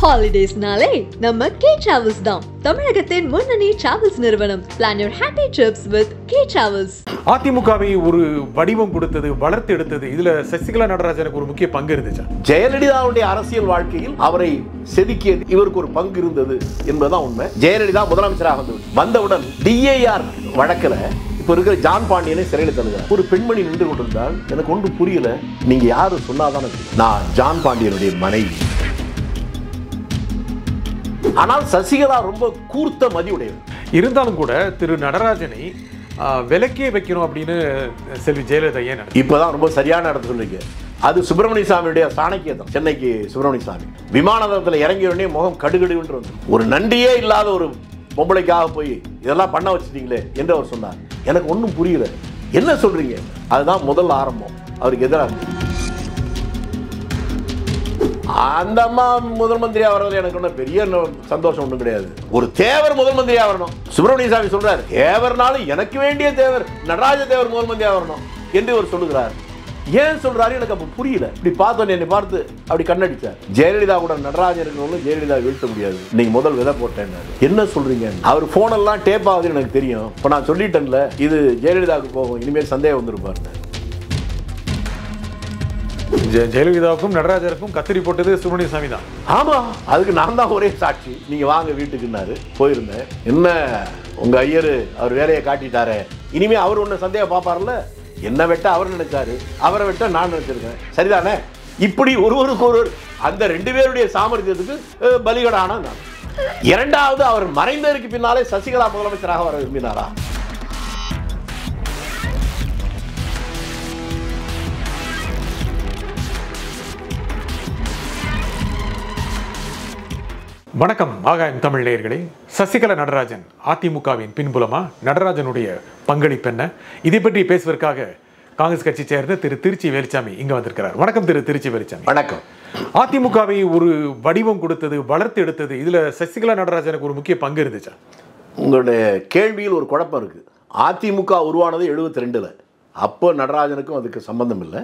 ஹாலிடேஸ்னாலே நம்ம K travels தான் தமிழகத்தின் முன்னணி டிராவல்ஸ் நிறுவனம் plan your happy trips with K travels அதிமுகவை ஒரு வடிவம் கொடுத்தது வளர்த்து எடுத்தது இதுல சசிகலா நடராஜனுக்கு ஒரு முக்கிய பங்கு இருந்துச்சா ஜெயலலிதாவுடைய அரசியல் வாழ்க்கையில் அவரை செதுக்கியது இவருக்கு ஒரு பங்கு இருந்தது என்பதுதான் உண்மை ஜெயலலிதா முதலமைச்சராக வந்து வந்தவுடன் டிஏஆர் வழக்கில் இப்ப இருக்கிற ஜான் பாண்டியனை சிறையில் தருகிறார் ஒரு பெண்மணி நின்று கொண்டிருந்தால் எனக்கு ஒன்று புரியல நீங்க யாரு சொன்னாதானே தெரியும். நான் ஜான் பாண்டியனுடைய மனைவி ஆனால் சசிகலா ரொம்ப கூர்த்த மதியுடையவர் இருந்தாலும் கூட திரு நடராஜனை ஆ, விலக்கே வைக்கணும் அப்படின்னு செல்வி ஜெயலலிதா ஏன் நினைச்சாங்க? இப்பதான் ரொம்ப சரியான இடத்துல சொல்றீங்க அது சுப்பிரமணிய சாமியுடைய சாணக்கியதம் சென்னைக்கு சுப்பிரமணிய சாமி விமானத்தில் இறங்கிய உடனே முகம் கடுகடுன்னு வந்து ஒரு நன்றியே இல்லாத ஒரு பொம்பளைக்காக போய் இதெல்லாம் பண்ண வச்சிட்டீங்களே என்று அவர் சொன்னார் எனக்கு ஒன்றும் புரியல என்ன சொல்றீங்க அதுதான் முதல் ஆரம்பம் அவருக்கு எதிராக அந்த அம்மா முதல் மந்திரியா வர்றதுல எனக்கு ஒன்றும் பெரிய நோ- சந்தோஷம் ஒன்றும் கிடையாது ஒரு தேவர் முதல் மந்திரியா வரணும் சுப்பிரமணிய சாமி சொல்றாரு தேவர்னாலும் எனக்கு வேண்டிய தேவர் நடராஜ தேவர் முதல் மந்திரியா வரணும் என்று அவர் சொல்லுகிறார் ஏன் சொல்றாரு எனக்கு அப்ப புரியல இப்படி பார்த்தோன்னே என்னை பார்த்து அப்படி கண்ணடிச்சார் ஜெயலலிதா கூட நடராஜன் இருக்கணும் ஜெயலலிதா வீழ்த்த முடியாது நீங்க முதல் விதை போட்டேன் என்ன சொல்றீங்க அவர் போனெல்லாம் டேப் ஆகுதுன்னு எனக்கு தெரியும் இப்போ நான் சொல்லிட்டேன்ல இது ஜெயலலிதாவுக்கு போகும் இனிமேல் சந்தேகம் வந்துருப்பாருன்னு ஜெ- ஜெயலலிதாவுக்கும் நடராஜருக்கும் கத்திரி போட்டது சுப்பிரமணிய சாமி தான் ஆமா அதுக்கு நான் தான் ஒரே சாட்சி நீங்க வாங்க வீட்டுக்குன்னாரு போயிருந்தேன் என்ன உங்க ஐயரு அவர் வேலையை காட்டிட்டாரே இனிமே அவர் ஒண்ணு சந்தேகம் பார்ப்பார்ல என்ன வெட்ட அவர் நினைச்சாரு அவரை வெட்ட நான் நினைச்சிருக்கேன் சரிதானே இப்படி ஒருவருக்கு ஒருவர் அந்த ரெண்டு பேருடைய சாமர்த்தியத்துக்கு அஹ், பலிகடான நான் இரண்டாவது அவர் மறைந்ததற்கு பின்னாலே சசிகலா முதலமைச்சராக வர விரும்பினாரா வணக்கம் ஆகாயம் தமிழ் நேயர்களே சசிகலா நடராஜன் அதிமுகவின் பின்புலமா நடராஜனுடைய பங்களிப்பு என்ன இதை பற்றி பேசுவதற்காக காங்கிரஸ் கட்சி சேர்ந்த திரு திருச்சி வேலுச்சாமி இங்க வந்திருக்கிறார் வணக்கம் திரு திருச்சி வேலுச்சாமி வணக்கம் அதிமுகவை ஒரு வடிவம் கொடுத்தது வளர்த்து எடுத்தது இதுல சசிகலா நடராஜனுக்கு ஒரு முக்கிய பங்கு இருந்துச்சா உங்களுடைய கேள்வியில் ஒரு குழப்பம் இருக்கு அதிமுக உருவானது எழுபத்தி ரெண்டில் அப்போ நடராஜனுக்கும் அதுக்கு சம்பந்தம் இல்லை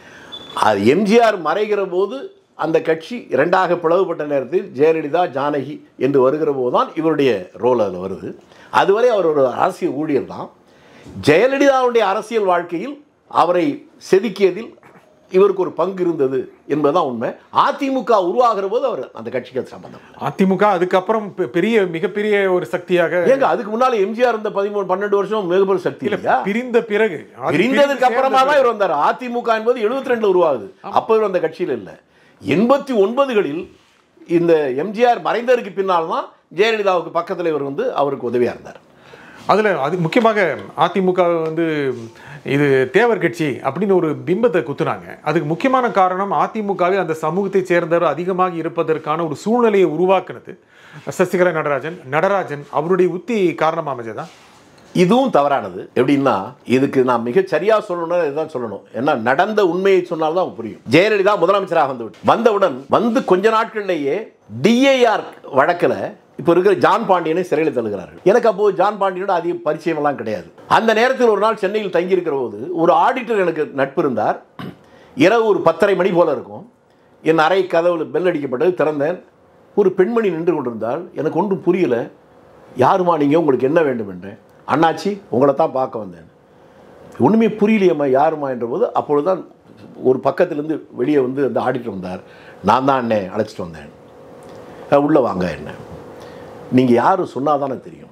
அது எம்ஜிஆர் மறைகிற போது அந்த கட்சி இரண்டாக பிளவுபட்ட நேரத்தில் ஜெயலலிதா ஜானகி என்று வருகிற போது தான் இவருடைய ரோல் அதில் வருது அதுவரை அவர் ஒரு அரசியல் ஊழியர் தான் ஜெயலலிதாவுடைய அரசியல் வாழ்க்கையில் அவரை செதுக்கியதில் இவருக்கு ஒரு பங்கு இருந்தது என்பதுதான் உண்மை அதிமுக உருவாகிற போது அவர் அந்த கட்சிக்கு அது சம்பந்தம் இல்லை. அதிமுக அதுக்கப்புறம் பெ- பெரிய மிகப்பெரிய ஒரு சக்தியாக ஏங்க அதுக்கு முன்னால எம்ஜிஆர் இருந்த பதிமூணு பன்னெண்டு வருஷம் மிகப்பெரிய சக்தி இல்ல இல்லையா பிரிந்த பிறகு அது பிரிந்ததுக்கு பிரிந்து அப்புறமா சேர்ந்த தான் இவர் வந்தார் அதிமுக என்பது 72 ரெண்டுல உருவாகுது அப்ப இவர் அந்த கட்சியில் இல்லை எண்பத்தி ஒன்பதுகளில் இந்த எம்ஜிஆர் மறைந்ததற்கு பின்னால் தான் ஜெயலலிதாவுக்கு பக்கத்தில் இவர் வந்து அவருக்கு உதவியா இருந்தார் அதுல அது முக்கியமாக அதிமுக வந்து இது தேவர் கட்சி அப்படின்னு ஒரு பிம்பத்தை குத்துனாங்க அதுக்கு முக்கியமான காரணம் அதிமுகவில் அந்த சமூகத்தை சேர்ந்தவர் அதிகமாக இருப்பதற்கான ஒரு சூழ்நிலையை உருவாக்குனது சசிகலா நடராஜன் நடராஜன் அவருடைய உத்தி காரணமா அமைஞ்சதா இதுவும் தவறானது எப்படின்னா இதுக்கு நான் மிக சரியா சொல்லணும்னா இதுதான் சொல்லணும் ஏன்னா நடந்த உண்மையை சொன்னால்தான் புரியும் ஜெயலலிதா முதலமைச்சராக வந்து வந்தவுடன் வந்து கொஞ்ச நாட்கள்லேயே டிஏஆர் வழக்கில் இப்போ இருக்கிற ஜான் பாண்டியனை சிறையில் தள்ளுகிறார்கள் எனக்கு அப்போ ஜான் பாண்டியனோட அதிக பரிச்சயம் எல்லாம் கிடையாது அந்த நேரத்தில் ஒரு நாள் சென்னையில் தங்கியிருக்கிற போது ஒரு ஆடிட்டர் எனக்கு நட்பு இருந்தார் இரவு ஒரு பத்தரை மணி போல இருக்கும் என் அறை கதவுல பெல் அடிக்கப்பட்டது திறந்தேன் ஒரு பெண்மணி நின்று கொண்டிருந்தால் எனக்கு ஒன்றும் புரியல யாருமா நீங்கள் உங்களுக்கு என்ன வேண்டும் என்றேன் அண்ணாச்சி உங்களை தான் பார்க்க வந்தேன் ஒன்றுமே புரியலையம்மா யாருமா என்ற போது அப்பொழுதுதான் ஒரு பக்கத்துலேருந்து வெளியே வந்து அந்த ஆடிட்டர் வந்தார் நான் தான் அண்ணே அழைச்சிட்டு வந்தேன் "அஹ், உள்ள வாங்க என்ன நீங்கள் யார் சொன்னால் தானே தெரியும்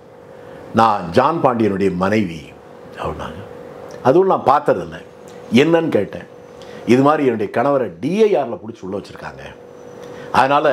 நான் ஜான் பாண்டியனுடைய மனைவி அப்படின்னாங்க அதுவும் நான் பார்த்ததில்லை என்னன்னு கேட்டேன் இது மாதிரி என்னுடைய கணவரை டிஐஆரில் பிடிச்சி உள்ள வச்சுருக்காங்க அதனால்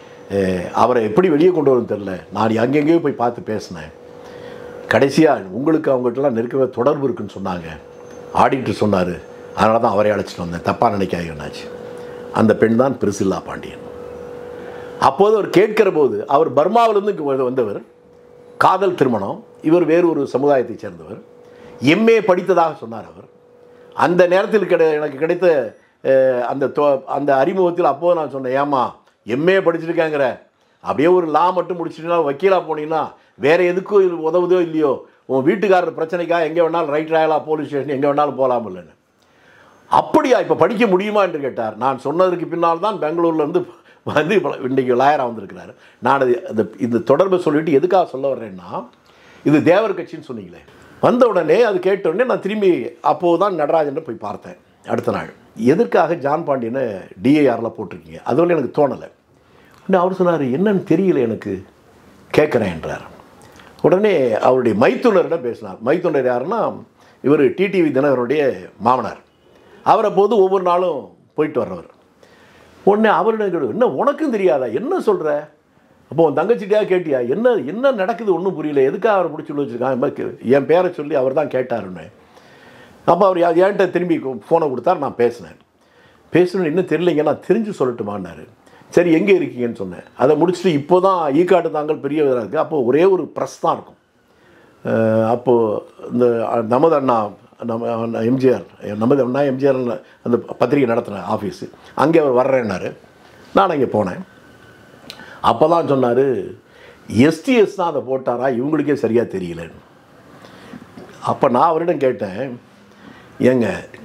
அவரை எப்படி வெளியே கொண்டு வரணும் தெரில நான் அங்கெங்கேயோ போய் பார்த்து பேசினேன் கடைசியாக உங்களுக்கு அவங்ககிட்டலாம் நெருக்கவே தொடர்பு இருக்குன்னு சொன்னாங்க ஆடிட்டர் சொன்னார் அதனால தான் அவரை அழைச்சிட்டு வந்தேன் தப்பாக நினைக்காதீங்கன்னாச்சு அந்த பெண் தான் பிரிசில்லா பாண்டியன் அப்போது அவர் கேட்கிற போது அவர் பர்மாவிலிருந்து இங்கே வந்து- வந்தவர் காதல் திருமணம் இவர் வேறு ஒரு சமுதாயத்தைச் சேர்ந்தவர் எம்ஏ படித்ததாக சொன்னார் அவர் அந்த நேரத்தில் கிடை எனக்கு கிடைத்த அஹ், அந்த தொ- அந்த அறிமுகத்தில் அப்போது நான் சொன்னேன் ஏம்மா எம்ஏ படிச்சிருக்கேங்கிற அப்படியே ஒரு லா மட்டும் முடிச்சிட்டீங்கன்னா வக்கீலாக போனீங்கன்னா வேற எதுக்கும் இது உதவுதோ இல்லையோ உன் வீட்டுக்காரர் பிரச்சனைக்காக எங்கே வேணாலும் ரைட் ராயலா போலீஸ் ஸ்டேஷன் எங்கே வேணாலும் போகலாம் இல்லைன்னு அப்படியா இப்போ படிக்க முடியுமா என்று கேட்டார் நான் சொன்னதற்கு பின்னால் தான் பெங்களூர்ல இருந்து வந்து இப்போ இன்றைக்கி லாயராக வந்திருக்கிறாரு நான் அது அந்த இந்த தொடர்பை சொல்லிட்டு எதுக்காக சொல்ல வர்றேன்னா இது தேவர் கட்சின்னு சொன்னீங்களே வந்த உடனே அது கேட்ட உடனே நான் திரும்பி அப்போது தான் நடராஜனை போய் பார்த்தேன் அடுத்த நாள் எதற்காக ஜான் பாண்டியனை டிஏஆரில் போட்டிருக்கீங்க அதுவரை எனக்கு தோணலை உடனே அவர் சொன்னார் என்னன்னு தெரியல எனக்கு கேட்குறேன் என்றார் உடனே அவருடைய மைத்துனரிடம் பேசினார் மைத்துனர் யாருன்னா இவர் டிடிவி தினகரனுடைய மாமனார் அவரை போது ஒவ்வொரு நாளும் போயிட்டு வர்றவர் உடனே அவரிடம் கேடு என்ன உனக்கும் தெரியாதா என்ன சொல்கிற அப்போ உன் தங்கச்சிட்டியாக கேட்டியா என்ன என்ன நடக்குது ஒன்றும் புரியல எதுக்காக அவரை பிடிச்சி உள்ள வச்சிருக்கான் இந்த மாதிரி கே- என் பேரை சொல்லி அவர் தான் கேட்டாருன்னு அப்போ அவர் யா- என்கிட்ட திரும்பி ஃபோனை கொடுத்தார் நான் பேசினேன் பேசணும்னு இன்னும் தெரியலைங்க நான் தெரிஞ்சு சொல்லட்டுமான்னாரு சரி எங்கே இருக்கீங்கன்னு சொன்னேன் அதை முடிச்சுட்டு இப்போ தான் ஈக்காட்டு தாங்கள் பெரிய இதாக இருக்குது அப்போ ஒரே ஒரு ப்ரெஸ் தான் இருக்கும் அஹ் அப்போது இந்த அஹ், நமது அண்ணா நம்ம அண்ணா எம்ஜிஆர் நமது அண்ணா எம்ஜிஆர் அந்த பத்திரிகை நடத்தின ஆஃபீஸு அங்கே அவர் வர்றேன்னாரு நான் அங்கே போனேன் அப்போ தான் சொன்னார் எஸ்டிஎஸ் தான் அதை போட்டாரா இவங்களுக்கே சரியாக தெரியலன்னு அப்போ நான் அவரிடம் கேட்டேன் ஏங்க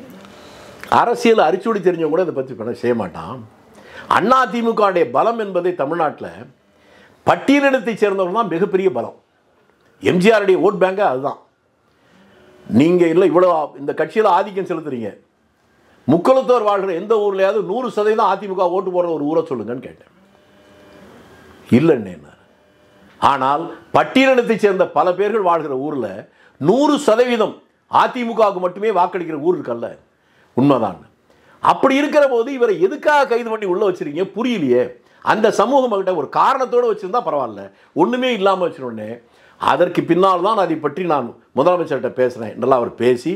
அரசியல் அரிச்சுடி தெரிஞ்சவங்க கூட இதை பற்றி பண்ண செய்ய மாட்டான் அண்ணா திமுகவுடைய பலம் என்பதை தமிழ்நாட்டில் பட்டியலிடத்தைச் சேர்ந்தவங்க தான் மிகப்பெரிய பலம் எம்ஜிஆருடைய ஓட் பேங்கே அதுதான் நீங்கள் இல்லை இவ்வளோ இந்த கட்சியில் ஆதிக்கம் செலுத்துறீங்க முக்குளத்தோர் வாழ்கிற எந்த ஊர்லையாவது நூறு சதவீதம் அதிமுக ஓட்டு போடுற ஒரு ஊரை சொல்லுங்கன்னு கேட்டேன் இல்லைன்னு ஆனால் பட்டியலினத்தைச் சேர்ந்த பல பேர்கள் வாழ்கிற ஊரில் நூறு சதவீதம் அதிமுகவுக்கு மட்டுமே வாக்களிக்கிற ஊர் இருக்கல்ல உண்மைதான் அப்படி இருக்கிற போது இவரை எதுக்காக கைது பண்ணி உள்ள வச்சிருக்கீங்க புரியலையே அந்த சமூகம் கிட்ட ஒரு காரணத்தோடு வச்சிருந்தா பரவாயில்ல ஒன்றுமே இல்லாமல் வச்சிருந்தோடனே அதற்கு பின்னால் தான் அதை பற்றி நான் முதலமைச்சர்கிட்ட பேசுகிறேன் நல்லா அவர் பேசி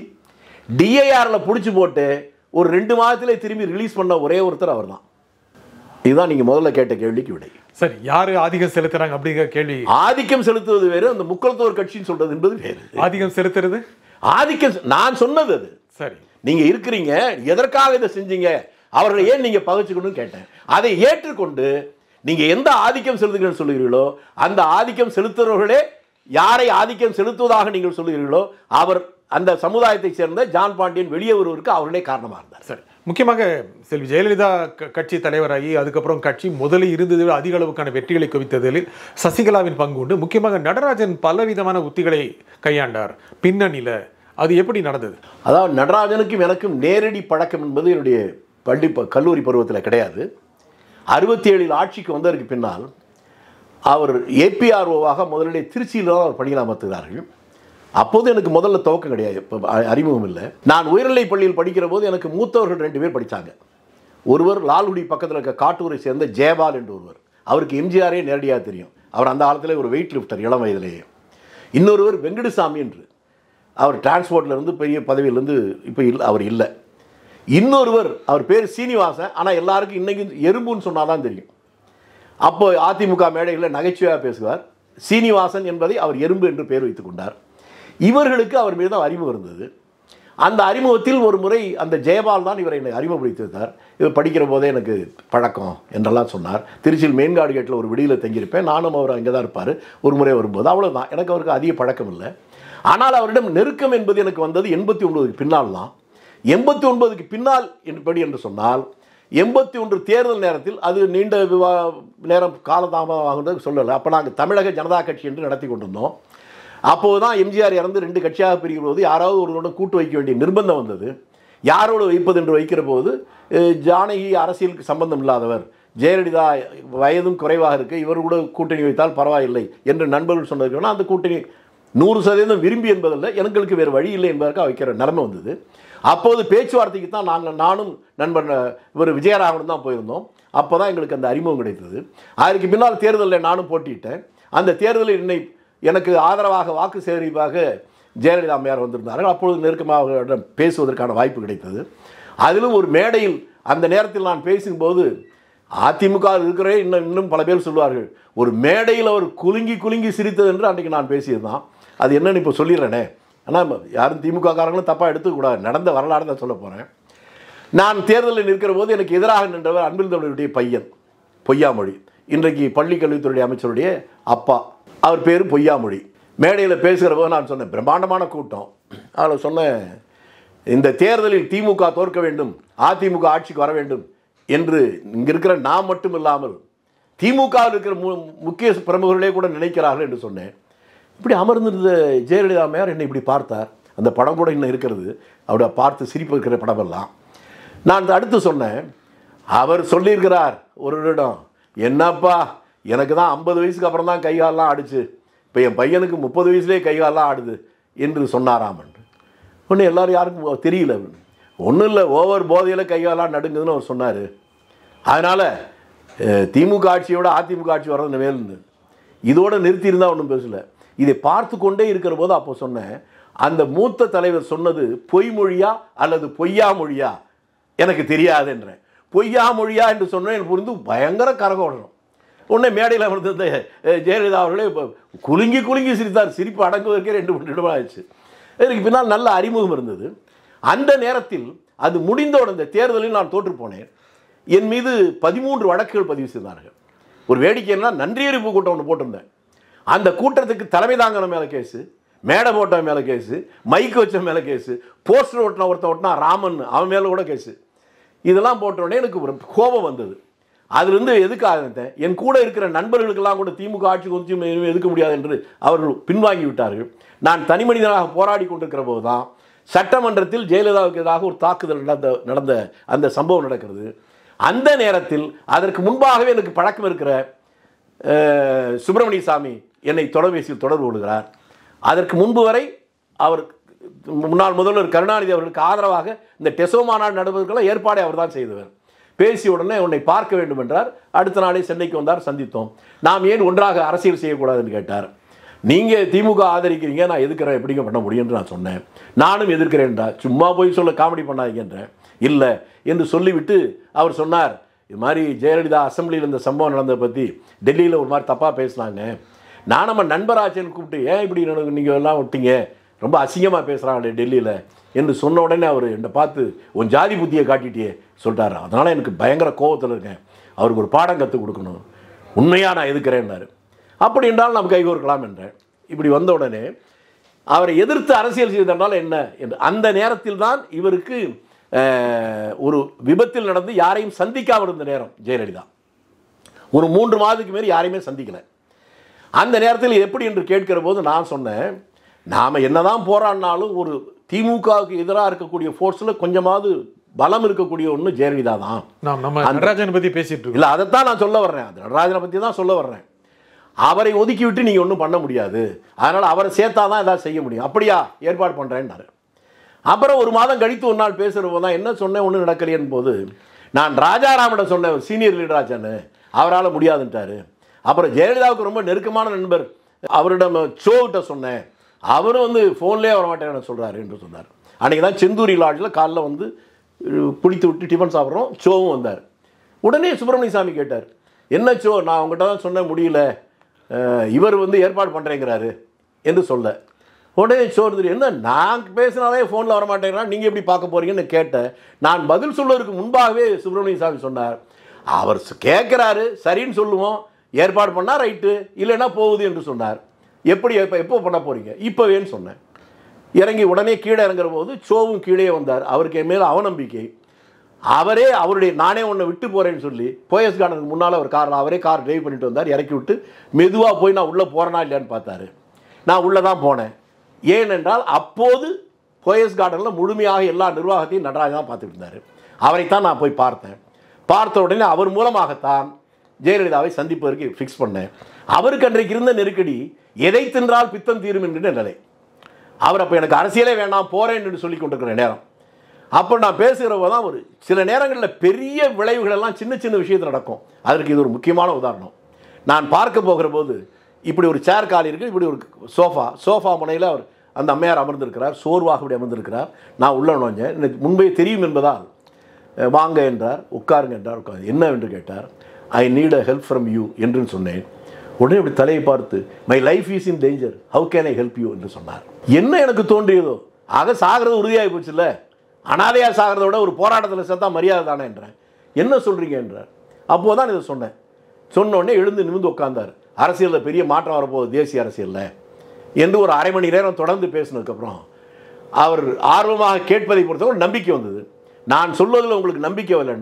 டிஐஆரில் பிடிச்சி போட்டு ஒரு ரெண்டு மாதத்திலே திரும்பி ரிலீஸ் பண்ண ஒரே ஒருத்தர் அவர் தான் இதுதான் நீங்கள் முதல்ல கேட்ட கேள்விக்கு விடை சரி யாரு ஆதிக்கம் செலுத்துறாங்க அப்படிங்கிற கேள்வி ஆதிக்கம் செலுத்துவது வேறு அந்த முக்குளத்தோர் கட்சின்னு சொல்றது என்பது வேறு ஆதிக்கம் செலுத்துறது ஆதிக்கம் செ- நான் சொன்னது அது சரி நீங்க இருக்கிறீங்க எதற்காக இதை செஞ்சீங்க அவர்களை ஏன் நீங்க பகைச்சுக்கணும்னு கேட்டேன் அதை ஏற்றுக்கொண்டு நீங்க எந்த ஆதிக்கம் செலுத்துகிறேன்னு சொல்லுகிறீர்களோ அந்த ஆதிக்கம் செலுத்துறவர்களே யாரை ஆதிக்கம் செலுத்துவதாக நீங்கள் சொல்லுகிறீர்களோ அவர் அந்த சமுதாயத்தைச் சேர்ந்த ஜான் பாண்டியன் வெளியே வருவதற்கு அவர்களே காரணமாக இருந்தார் சரி முக்கியமாக செல்வி ஜெயலலிதா க- கட்சி தலைவராகி அதுக்கப்புறம் கட்சி முதலில் இருந்ததை விட அதிக அளவுக்கான வெற்றிகளை குவித்ததில் சசிகலாவின் பங்கு உண்டு முக்கியமாக நடராஜன் பலவிதமான உத்திகளை கையாண்டார் பின்னணியில அது எப்படி நடந்தது அதாவது நடராஜனுக்கும் எனக்கும் நேரடி பழக்கம் என்பது என்னுடைய பள்ளி ப- கல்லூரி பருவத்தில் கிடையாது அறுபத்தி ஏழில் ஆட்சிக்கு வந்ததற்கு பின்னால் அவர் ஏபிஆர்ஓவாக முதலிலே திருச்சியில் தான் அவர் பணியில் அமர்த்துகிறார்கள் அப்போது எனக்கு முதல்ல துவக்கம் கிடையாது இப்போ அ- அறிமுகம் இல்லை நான் உயர்நிலை பள்ளியில் படிக்கிற போது எனக்கு மூத்தவர்கள் ரெண்டு பேர் படித்தாங்க ஒருவர் லால்குடி பக்கத்தில் இருக்க காட்டூரை சேர்ந்த ஜெயபால் என்று ஒருவர் அவருக்கு எம்ஜிஆரே நேரடியாக தெரியும் அவர் அந்த காலத்தில் ஒரு வெயிட் லிஃப்டர் இளம் வயதிலேயே இன்னொருவர் வெங்கடசாமி என்று அவர் டிரான்ஸ்போர்ட்ல இருந்து பெரிய பதவியிலேருந்து இப்போ இல்லை அவர் இல்லை இன்னொருவர் அவர் பேர் சீனிவாசன் ஆனால் எல்லாருக்கும் இன்னைக்கு எறும்புன்னு சொன்னால் தான் தெரியும் அப்போ அதிமுக மேடைகளில் நகைச்சுவையாக பேசுவார் சீனிவாசன் என்பதை அவர் எறும்பு என்று பெயர் வைத்துக் கொண்டார் இவர்களுக்கு அவர் மீது தான் அறிமுகம் இருந்தது அந்த அறிமுகத்தில் ஒரு முறை அந்த ஜெயபால் தான் இவரை என்னை அறிமுகப்படுத்தி வைத்தார் இவர் படிக்கிற போதே எனக்கு பழக்கம் என்றெல்லாம் சொன்னார் திருச்சியில் மெயின்காடு கேட்டில் ஒரு விடியில் தங்கியிருப்பேன் நானும் அவர் அங்கே தான் இருப்பார் ஒரு முறை வரும்போது அவ்வளவுதான் எனக்கு அவருக்கு அதிக பழக்கம் இல்லை ஆனால் அவரிடம் நெருக்கம் என்பது எனக்கு வந்தது எண்பத்தி ஒன்பதுக்கு பின்னால் தான் எண்பத்தி ஒன்பதுக்கு பின்னால் என்படி என்று சொன்னால் எண்பத்தி ஒன்று தேர்தல் நேரத்தில் அது நீண்ட விவா நேரம் காலதாமதமாகுன்றது சொல்லலை அப்போ நாங்கள் தமிழக ஜனதா கட்சி என்று நடத்தி கொண்டிருந்தோம் அப்போது தான் எம்ஜிஆர் இறந்து ரெண்டு கட்சியாக பிரிகிற போது யாராவது ஒருவருடன் கூட்டு வைக்க வேண்டிய நிர்பந்தம் வந்தது யாரோடு வைப்பது என்று வைக்கிற போது அஹ், ஜானகி அரசியலுக்கு சம்பந்தம் இல்லாதவர் ஜெயலலிதா வயதும் குறைவாக இருக்கு இவர் கூட கூட்டணி வைத்தால் பரவாயில்லை என்று நண்பர்கள் சொன்னதுக்கு வேணா அந்த கூட்டணி நூறு சதவீதம் விரும்பி என்பதல்ல எங்களுக்கு வேறு வழி இல்லை என்பதற்காக வைக்கிற நிலைமை வந்தது அப்போது பேச்சுவார்த்தைக்கு தான் நாங்கள் நானும் நண்பன் அஹ், இவர் விஜயராகவன் தான் போயிருந்தோம் அப்போ தான் எங்களுக்கு அந்த அறிமுகம் கிடைத்தது அதற்கு பின்னால் தேர்தலில் நானும் போட்டியிட்டேன் அந்த தேர்தலில் என்னை எனக்கு ஆதரவாக வாக்கு சேகரிப்பாக ஜெயலலிதா அம்மையார் வந்திருந்தார்கள் அப்பொழுது நெருக்கமாக அவரிடம் பேசுவதற்கான வாய்ப்பு கிடைத்தது அதிலும் ஒரு மேடையில் அந்த நேரத்தில் நான் பேசும்போது அதிமுக இருக்கிறே இன்னும் இன்னும் பல பேர் சொல்வார்கள் ஒரு மேடையில் அவர் குலுங்கி குலுங்கி சிரித்தது என்று அன்றைக்கு நான் பேசியது தான் அது என்னன்னு இப்போ சொல்லிடுறேனே ஆனால் யாரும் திமுக காரங்களும் தப்பாக எடுத்துக்கூடாது நடந்த வரலாறு தான் சொல்ல போகிறேன் நான் தேர்தலில் நிற்கிற போது எனக்கு எதிராக நின்றவர் அன்பில் தமிழருடைய பையன் பொய்யாமொழி இன்றைக்கு பள்ளி கல்வித்துறை அமைச்சருடைய அப்பா அவர் பேர் பொய்யாமொழி மேடையில் பேசுகிற போது நான் சொன்னேன் பிரம்மாண்டமான கூட்டம் அதில் சொன்னேன் இந்த தேர்தலில் திமுக தோற்க வேண்டும் அதிமுக ஆட்சிக்கு வர வேண்டும் என்று இங்க இருக்கிற நான் மட்டும் இல்லாமல் திமுகவில் இருக்கிற மு முக்கிய பிரமுகர்களே கூட நினைக்கிறார்கள் என்று சொன்னேன் இப்படி அமர்ந்திருந்த ஜெயலலிதா மேயர் என்னை இப்படி பார்த்தார் அந்த படம் கூட இன்னும் இருக்கிறது அவரை பார்த்து சிரிப்பு இருக்கிற படமெல்லாம் நான் அடுத்து சொன்னேன் அவர் சொல்லியிருக்கிறார் ஒரு இடம் என்னப்பா எனக்கு தான் ஐம்பது வயசுக்கு அப்புறம் தான் கைகாலெலாம் ஆடுச்சு இப்போ என் பையனுக்கு முப்பது வயசுலேயே கைகாலெலாம் ஆடுது என்று சொன்னாராமன் ஒன்று எல்லாரும் யாருக்கும் தெரியல ஒன்றும் இல்லை ஓவர் போதையில் கைகாலெலாம் நடுங்குதுன்னு அவர் சொன்னார் அதனால் திமுக ஆட்சியோட அதிமுக ஆட்சி வர்றது வேலுன்னு இதோட நிறுத்தியிருந்தா ஒன்றும் பேசல இதை பார்த்து கொண்டே இருக்கிற போது அப்போ சொன்னேன் அந்த மூத்த தலைவர் சொன்னது பொய்மொழியா அல்லது பொய்யா மொழியா எனக்கு தெரியாது என்றேன் பொய்யா மொழியா என்று சொன்னேன் எனக்கு புரிந்து பயங்கர கரகோடணும் உடனே மேடையில் அமர்ந்திருந்த அஹ், ஜெயலலிதா அவர்களே இப்போ குலுங்கி குலுங்கி சிரித்தார் சிரிப்பு அடங்குவதற்கே ரெண்டு மூணு நிமிடம் ஆயிடுச்சு இதற்கு பின்னால் நல்ல அறிமுகம் இருந்தது அந்த நேரத்தில் அது முடிந்தவுடன் இந்த தேர்தலில் நான் தோற்று போனேன் என் மீது பதிமூன்று வழக்குகள் பதிவு செய்தார்கள் ஒரு வேடிக்கைன்னா நன்றியறிப்பு கூட்டம் ஒன்று போட்டிருந்தேன் அந்த கூட்டத்துக்கு தலைமை தாங்கின மேலே கேஸு மேடை போட்ட மேலே கேஸு மைக் வச்ச மேலே கேஸு போஸ்டர் ஓட்டின ஒருத்தன் ஓட்டினா ராமன் அவன் மேலே கூட கேஸு இதெல்லாம் போட்ட உடனே எனக்கு ஒரு கோபம் வந்தது அதிலிருந்து எதுக்கு ஆரம்பித்தேன் என் கூட இருக்கிற நண்பர்களுக்கெல்லாம் கூட திமுக ஆட்சி கொஞ்சம் இனிமேல் எதுக்க முடியாது என்று அவர்கள் பின்வாங்கி விட்டார்கள் நான் தனி மனிதனாக போராடி கொண்டிருக்கிற போது தான் சட்டமன்றத்தில் ஜெயலலிதாவுக்கு எதிராக ஒரு தாக்குதல் நடந்த நடந்த அந்த சம்பவம் நடக்கிறது அந்த நேரத்தில் அதற்கு முன்பாகவே எனக்கு பழக்கம் இருக்கிற அஹ், சுப்பிரமணிய சாமி என்னை தொலைபேசியில் தொடர்பு கொள்கிறார் அதற்கு முன்பு வரை அவர் முன்னாள் முதல்வர் கருணாநிதி அவர்களுக்கு ஆதரவாக இந்த டெசோ மாநாடு நடவடிக்கைகளை ஏற்பாடை அவர் தான் செய்தவர் பேசிய உடனே உன்னை பார்க்க வேண்டும் என்றார் அடுத்த நாளே சென்னைக்கு வந்தார் சந்தித்தோம் நாம் ஏன் ஒன்றாக அரசியல் செய்யக்கூடாதுன்னு கேட்டார் நீங்கள் திமுக ஆதரிக்கிறீங்க நான் எதுக்கிறேன் எப்படிங்க பண்ண முடியும்னு நான் சொன்னேன் நானும் எதிர்க்கிறேன்டா சும்மா போய் சொல்ல காமெடி பண்ணாதீங்கன்றேன் இல்லை என்று சொல்லிவிட்டு அவர் சொன்னார் இது மாதிரி ஜெயலலிதா அசெம்பிளியில் இந்த சம்பவம் நடந்ததை பற்றி டெல்லியில் ஒரு மாதிரி தப்பாக பேசினாங்க நான் நம்ம நண்பராச்சேன்னு கூப்பிட்டு ஏன் இப்படி நீங்கள் எல்லாம் விட்டீங்க ரொம்ப அசிங்கமாக பேசுகிறாங்களே டெல்லியில் என்று சொன்ன உடனே அவர் என்னை பார்த்து உன் ஜாதி புத்தியை காட்டிட்டியே சொல்லிட்டாரு அதனால் எனக்கு பயங்கர கோபத்தில் இருக்கேன் அவருக்கு ஒரு பாடம் கற்றுக் கொடுக்கணும் உண்மையாக நான் எதுக்கிறேன்னாரு அப்படி என்றால் நாம் கைகோர்க்கலாம் என்றேன் இப்படி வந்த உடனே அவரை எதிர்த்து அரசியல் செய்தனால் என்ன என்று அந்த நேரத்தில் தான் இவருக்கு அஹ், ஒரு விபத்தில் நடந்து யாரையும் சந்திக்காமல் இருந்த நேரம் ஜெயலலிதா ஒரு மூன்று மாதத்துக்கு மேல் யாரையுமே சந்திக்கல அந்த நேரத்தில் எப்படி என்று கேட்கிற போது நான் சொன்னேன் நாம் என்னதான் போராடினாலும் ஒரு திமுகவுக்கு எதிராக இருக்கக்கூடிய ஃபோர்ஸில் கொஞ்சமாவது பலம் இருக்கக்கூடிய ஒன்று ஜெயலலிதா தான் நாம் நம்ம நடராஜன் பத்தி பேசிட்டு இருக்கோம் இல்லை அதைத்தான் நான் சொல்ல வர்றேன் அது நடராஜனை பற்றி தான் சொல்ல வர்றேன் அவரை ஒதுக்கி விட்டு நீங்கள் ஒன்றும் பண்ண முடியாது அதனால் அவரை சேர்த்தா தான் ஏதாவது செய்ய முடியும் அப்படியா ஏற்பாடு பண்ணுறேன்னாரு அப்புறம் ஒரு மாதம் கழித்து ஒரு நாள் பேசுகிற போது தான் என்ன சொன்னேன் ஒன்றும் நடக்கலையன் போது நான் ராஜாராமிடம் சொன்னேன் சீனியர் லீடராச்சான்னு அவரால் முடியாதுன்ட்டாரு அப்புறம் ஜெயலலிதாவுக்கு ரொம்ப நெருக்கமான நண்பர் அவரிடம் சோகிட்ட சொன்னேன் அவரும் வந்து ஃபோன்லேயே வர மாட்டேன்னு சொல்கிறாரு என்று சொன்னார் அன்றைக்கி தான் செந்தூரி லாட்ஜில் காலைல வந்து அஹ், குளித்து விட்டு டிஃபன் சாப்பிட்றோம் சோவும் வந்தார் உடனே சுப்பிரமணிய சாமி கேட்டார் என்ன சோ நான் உங்கள்கிட்ட தான் சொன்ன முடியல அஹ், இவர் வந்து ஏற்பாடு பண்ணுறேங்கிறாரு என்று சொல்ல உடனே சோறு என்ன நான் பேசினாலே ஃபோனில் வர மாட்டேங்கிறான் நீங்கள் எப்படி பார்க்க போறீங்கன்னு கேட்டேன் நான் பதில் சொல்வதற்கு முன்பாகவே சுப்பிரமணிய சாமி சொன்னார் அவர் ச- கேட்குறாரு சரின்னு சொல்லுவோம் ஏற்பாடு பண்ணால் ரைட்டு இல்லைன்னா போகுது என்று சொன்னார் எப்படி எப்போ எப்போ பண்ண போகிறீங்க இப்போவேன்னு சொன்னேன் இறங்கி உடனே கீழே இறங்குற போது சோவும் கீழே வந்தார் அவருக்கு என் மேலே அவநம்பிக்கை அவரே அவருடைய நானே உன்னை விட்டு போகிறேன்னு சொல்லி போயஸ் கார்டனுக்கு முன்னால் அவர் காரில் அவரே கார் டிரைவ் பண்ணிட்டு வந்தார் இறக்கி விட்டு மெதுவாக போய் நான் உள்ளே போகிறேனா இல்லையான்னு பார்த்தாரு நான் உள்ளே தான் போனேன் ஏனென்றால் அப்போது போயஸ் கார்டனில் முழுமையாக எல்லா நிர்வாகத்தையும் நடராஜன் தான் பார்த்துட்டு இருந்தார் அவரைத்தான் நான் போய் பார்த்தேன் பார்த்த உடனே அவர் மூலமாகத்தான் ஜெயலலிதாவை சந்திப்பதற்கு ஃபிக்ஸ் பண்ணேன் அவருக்கு அன்றைக்கு இருந்த நெருக்கடி எதை தின்றால் பித்தம் தீரும் என்கிற நிலை அவர் அப்போ எனக்கு அரசியலே வேண்டாம் போறேன் என்று சொல்லி கொண்டிருக்கிற நேரம் அப்போ நான் பேசுகிறப்ப தான் ஒரு சில நேரங்களில் பெரிய விளைவுகள் எல்லாம் சின்ன சின்ன விஷயத்தில் நடக்கும் அதற்கு இது ஒரு முக்கியமான உதாரணம் நான் பார்க்க போகிற போது இப்படி ஒரு சேர் காலி இருக்குது இப்படி ஒரு சோஃபா சோஃபா முனையில் அவர் அந்த அம்மையார் அமர்ந்திருக்கிறார் சோர்வாக இப்படி அமர்ந்திருக்கிறார் நான் உள்ள நுழைஞ்சேன் எனக்கு முன்பே தெரியும் என்பதால் அஹ், வாங்க என்றார் உட்காருங்க என்றார் உட்கார் என்ன என்று கேட்டார் I need a help from you என்று சொன்னேன் உடனே இப்படி தலையை பார்த்து my life is in danger how can I help you என்று சொன்னார் என்ன எனக்கு தோன்றியதோ ஆக சாகிறது உறுதியாகி போச்சுல்ல அனாதையாக சாகிறத விட ஒரு போராட்டத்தில் செத்தா மரியாதை தானே என்றேன் என்ன சொல்கிறீங்க என்றார் அப்போ தான் இதை சொன்னேன் சொன்ன உடனே எழுந்து நிமிந்து உட்கார்ந்தார் அரசியலில் பெரிய மாற்றம் வரப்போகுது தேசிய அரசியலில் என்று ஒரு அரை மணி நேரம் தொடர்ந்து பேசினதுக்கப்புறம் அவர் ஆர்வமாக கேட்பதை பொறுத்தவரை நம்பிக்கை வந்தது நான் சொல்வதில் உங்களுக்கு நம்பிக்கை வரலைன்னா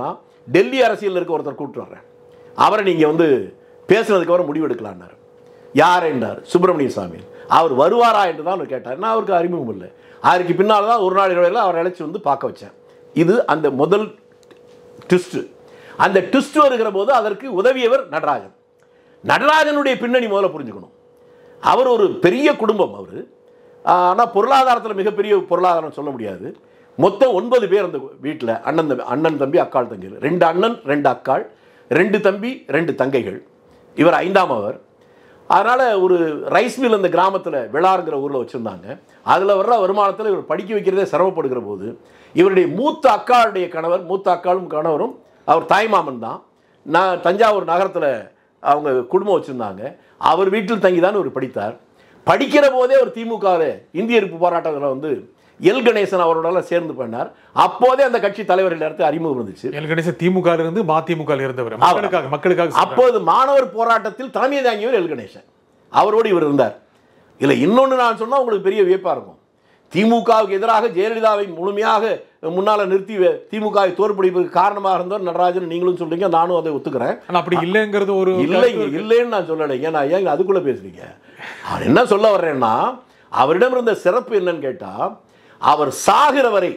டெல்லி அரசியலில் இருக்க ஒருத்தர் கூப்பிட்டு வர்றேன் அவரை நீங்கள் வந்து பேசுனதுக்கு அப்புறம் முடிவு எடுக்கலான்னாரு யார் என்றார் சுப்பிரமணிய சாமி அவர் வருவாரா என்று தான் அவர் கேட்டார் நான் அவருக்கு அறிமுகம் இல்லை அவருக்கு பின்னால் தான் ஒரு நாள் இரவில் அவர் அழைச்சி வந்து பார்க்க வச்சேன் இது அந்த முதல் ட்விஸ்ட்டு அந்த ட்விஸ்ட் வருகிற போது அதற்கு உதவியவர் நடராஜன் நடராஜனுடைய பின்னணி முதல்ல புரிஞ்சுக்கணும் அவர் ஒரு பெரிய குடும்பம் அவர் ஆனால் பொருளாதாரத்தில் மிகப்பெரிய பொருளாதாரம் சொல்ல முடியாது மொத்தம் ஒன்பது பேர் அந்த வீட்டில் அண்ணன் தம்பி அண்ணன் தம்பி அக்காள் தங்கி ரெண்டு அண்ணன் ரெண்டு அக்காள் ரெண்டு தம்பி ரெண்டு தங்கைகள் இவர் ஐந்தாம் அவர் அதனால் ஒரு ரைஸ் மில் அந்த கிராமத்தில் விழாருங்கிற ஊரில் வச்சுருந்தாங்க அதில் வர்ற வருமானத்தில் இவர் படிக்க வைக்கிறதே சிரமப்படுகிற போது இவருடைய மூத்த அக்காளுடைய கணவர் மூத்த அக்காளும் கணவரும் அவர் தாய்மாமன் தான் நான் தஞ்சாவூர் நகரத்தில் அவங்க குடும்பம் வச்சுருந்தாங்க அவர் வீட்டில் தங்கி தான் இவர் படித்தார் படிக்கிற போதே ஒரு திமுகவில் இந்திய எதிர்ப்பு போராட்டத்தில் வந்து எல் கணேசன் அவரோட சேர்ந்து பண்ணார் அப்போதே அந்த கட்சி தலைவர் இடத்து அறிமுகம் இருந்துச்சு எல் கணேசன் திமுக ல இருந்து மதிமுக ல இருந்தவர் மக்களுக்காக மக்களுக்காக சொல்றாரு. அப்போது மாணவர் போராட்டத்தில் தலைமை தாங்கியவர் எல் கணேசன் அவரோடு இவர் இருந்தார் இல்லை இன்னொன்று நான் சொன்னால் உங்களுக்கு பெரிய வியப்பாக இருக்கும் திமுகவுக்கு எதிராக ஜெயலலிதாவை முழுமையாக முன்னால் நிறுத்தி வே- திமுகவை தோற்கடிப்பதற்கு காரணமாக இருந்தவர் நடராஜன் நீங்களும் சொல்றீங்க நானும் அதை ஒத்துக்கிறேன் ஆனா அப்படி இல்லைங்கிறது ஒரு இல்லைங்க இல்லைன்னு நான் சொல்லலைங்க நான் ஏன் அதுக்குள்ள பேசுறீங்க அவர் என்ன சொல்ல வர்றேன்னா அவரிடம் இருந்த சிறப்பு என்னன்னு கேட்டா அவர் சாகிற வரை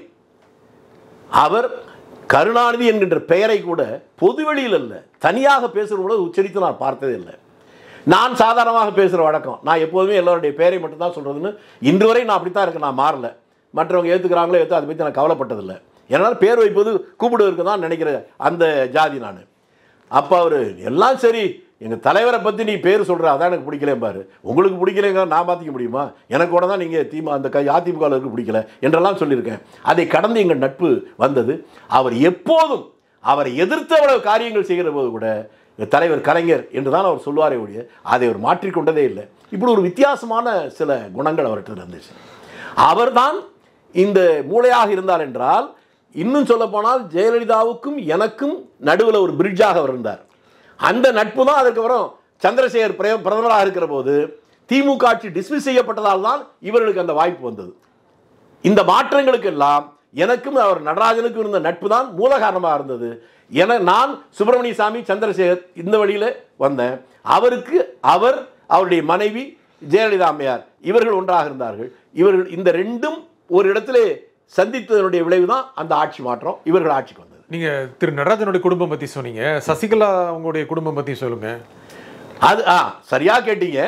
அவர் கருணாநிதி என்கின்ற பெயரை கூட பொதுவெளியில் அல்ல தனியாக பேசுகிற கூட உச்சரித்து நான் பார்த்ததே இல்லை நான் சாதாரணமாக பேசுகிற வழக்கம் நான் எப்போதுமே எல்லாருடைய பெயரை மட்டும்தான் சொல்கிறதுன்னு இன்று வரை நான் அப்படித்தான் இருக்கேன் நான் மாறல மற்றவங்க ஏற்றுக்கிறாங்களோ ஏற்று அதை பற்றி நான் கவலைப்பட்டதில்லை என்னால் பேர் வைப்பது கூப்பிடுவதற்கு தான் நினைக்கிற அந்த ஜாதி நான் அப்போ அவர் எல்லாம் சரி எங்கள் தலைவரை பற்றி நீ பேர் சொல்கிற அதான் எனக்கு பிடிக்கலேன் பாரு உங்களுக்கு பிடிக்கலைங்க நான் மாற்றிக்க முடியுமா எனக்கு கூட தான் நீங்கள் திமுக அந்த கை அதிமுகவில் இருக்கு பிடிக்கல என்றெல்லாம் சொல்லியிருக்கேன் அதை கடந்து எங்கள் நட்பு வந்தது அவர் எப்போதும் அவரை எதிர்த்து அவ்வளவு காரியங்கள் செய்கிற போது கூட எங்கள் தலைவர் கலைஞர் என்று தான் அவர் சொல்லுவாரே ஒழிய அதை அவர் மாற்றிக்கொண்டதே இல்லை இப்படி ஒரு வித்தியாசமான சில குணங்கள் அவர்கிட்ட இருந்துச்சு அவர்தான் இந்த மூளையாக இருந்தார் என்றால் இன்னும் சொல்ல போனால் ஜெயலலிதாவுக்கும் எனக்கும் நடுவில் ஒரு பிரிட்ஜாக அவர் இருந்தார் அந்த நட்பு தான் அதுக்கப்புறம் சந்திரசேகர் பிரே- பிரதமராக இருக்கிற போது திமுக ஆட்சி டிஸ்மிஸ் செய்யப்பட்டதால் தான் இவர்களுக்கு அந்த வாய்ப்பு வந்தது இந்த மாற்றங்களுக்கெல்லாம் எனக்கும் அவர் நடராஜனுக்கும் இருந்த நட்பு தான் மூல காரணமாக இருந்தது என நான் சுப்பிரமணிய சாமி சந்திரசேகர் இந்த வழியில் வந்தேன் அவருக்கு அவர் அவருடைய மனைவி ஜெயலலிதா அம்மையார் இவர்கள் ஒன்றாக இருந்தார்கள் இவர்கள் இந்த ரெண்டும் ஒரு இடத்திலே சந்தித்ததனுடைய விளைவு தான் அந்த ஆட்சி மாற்றம் இவர்கள் ஆட்சிக்கு வந்தது நீங்க திரு நடராஜனுடைய குடும்பம் பத்தி சொன்னீங்க சசிகலா அவங்களுடைய குடும்பம் பத்தி சொல்லுங்க அது ஆ சரியா கேட்டீங்க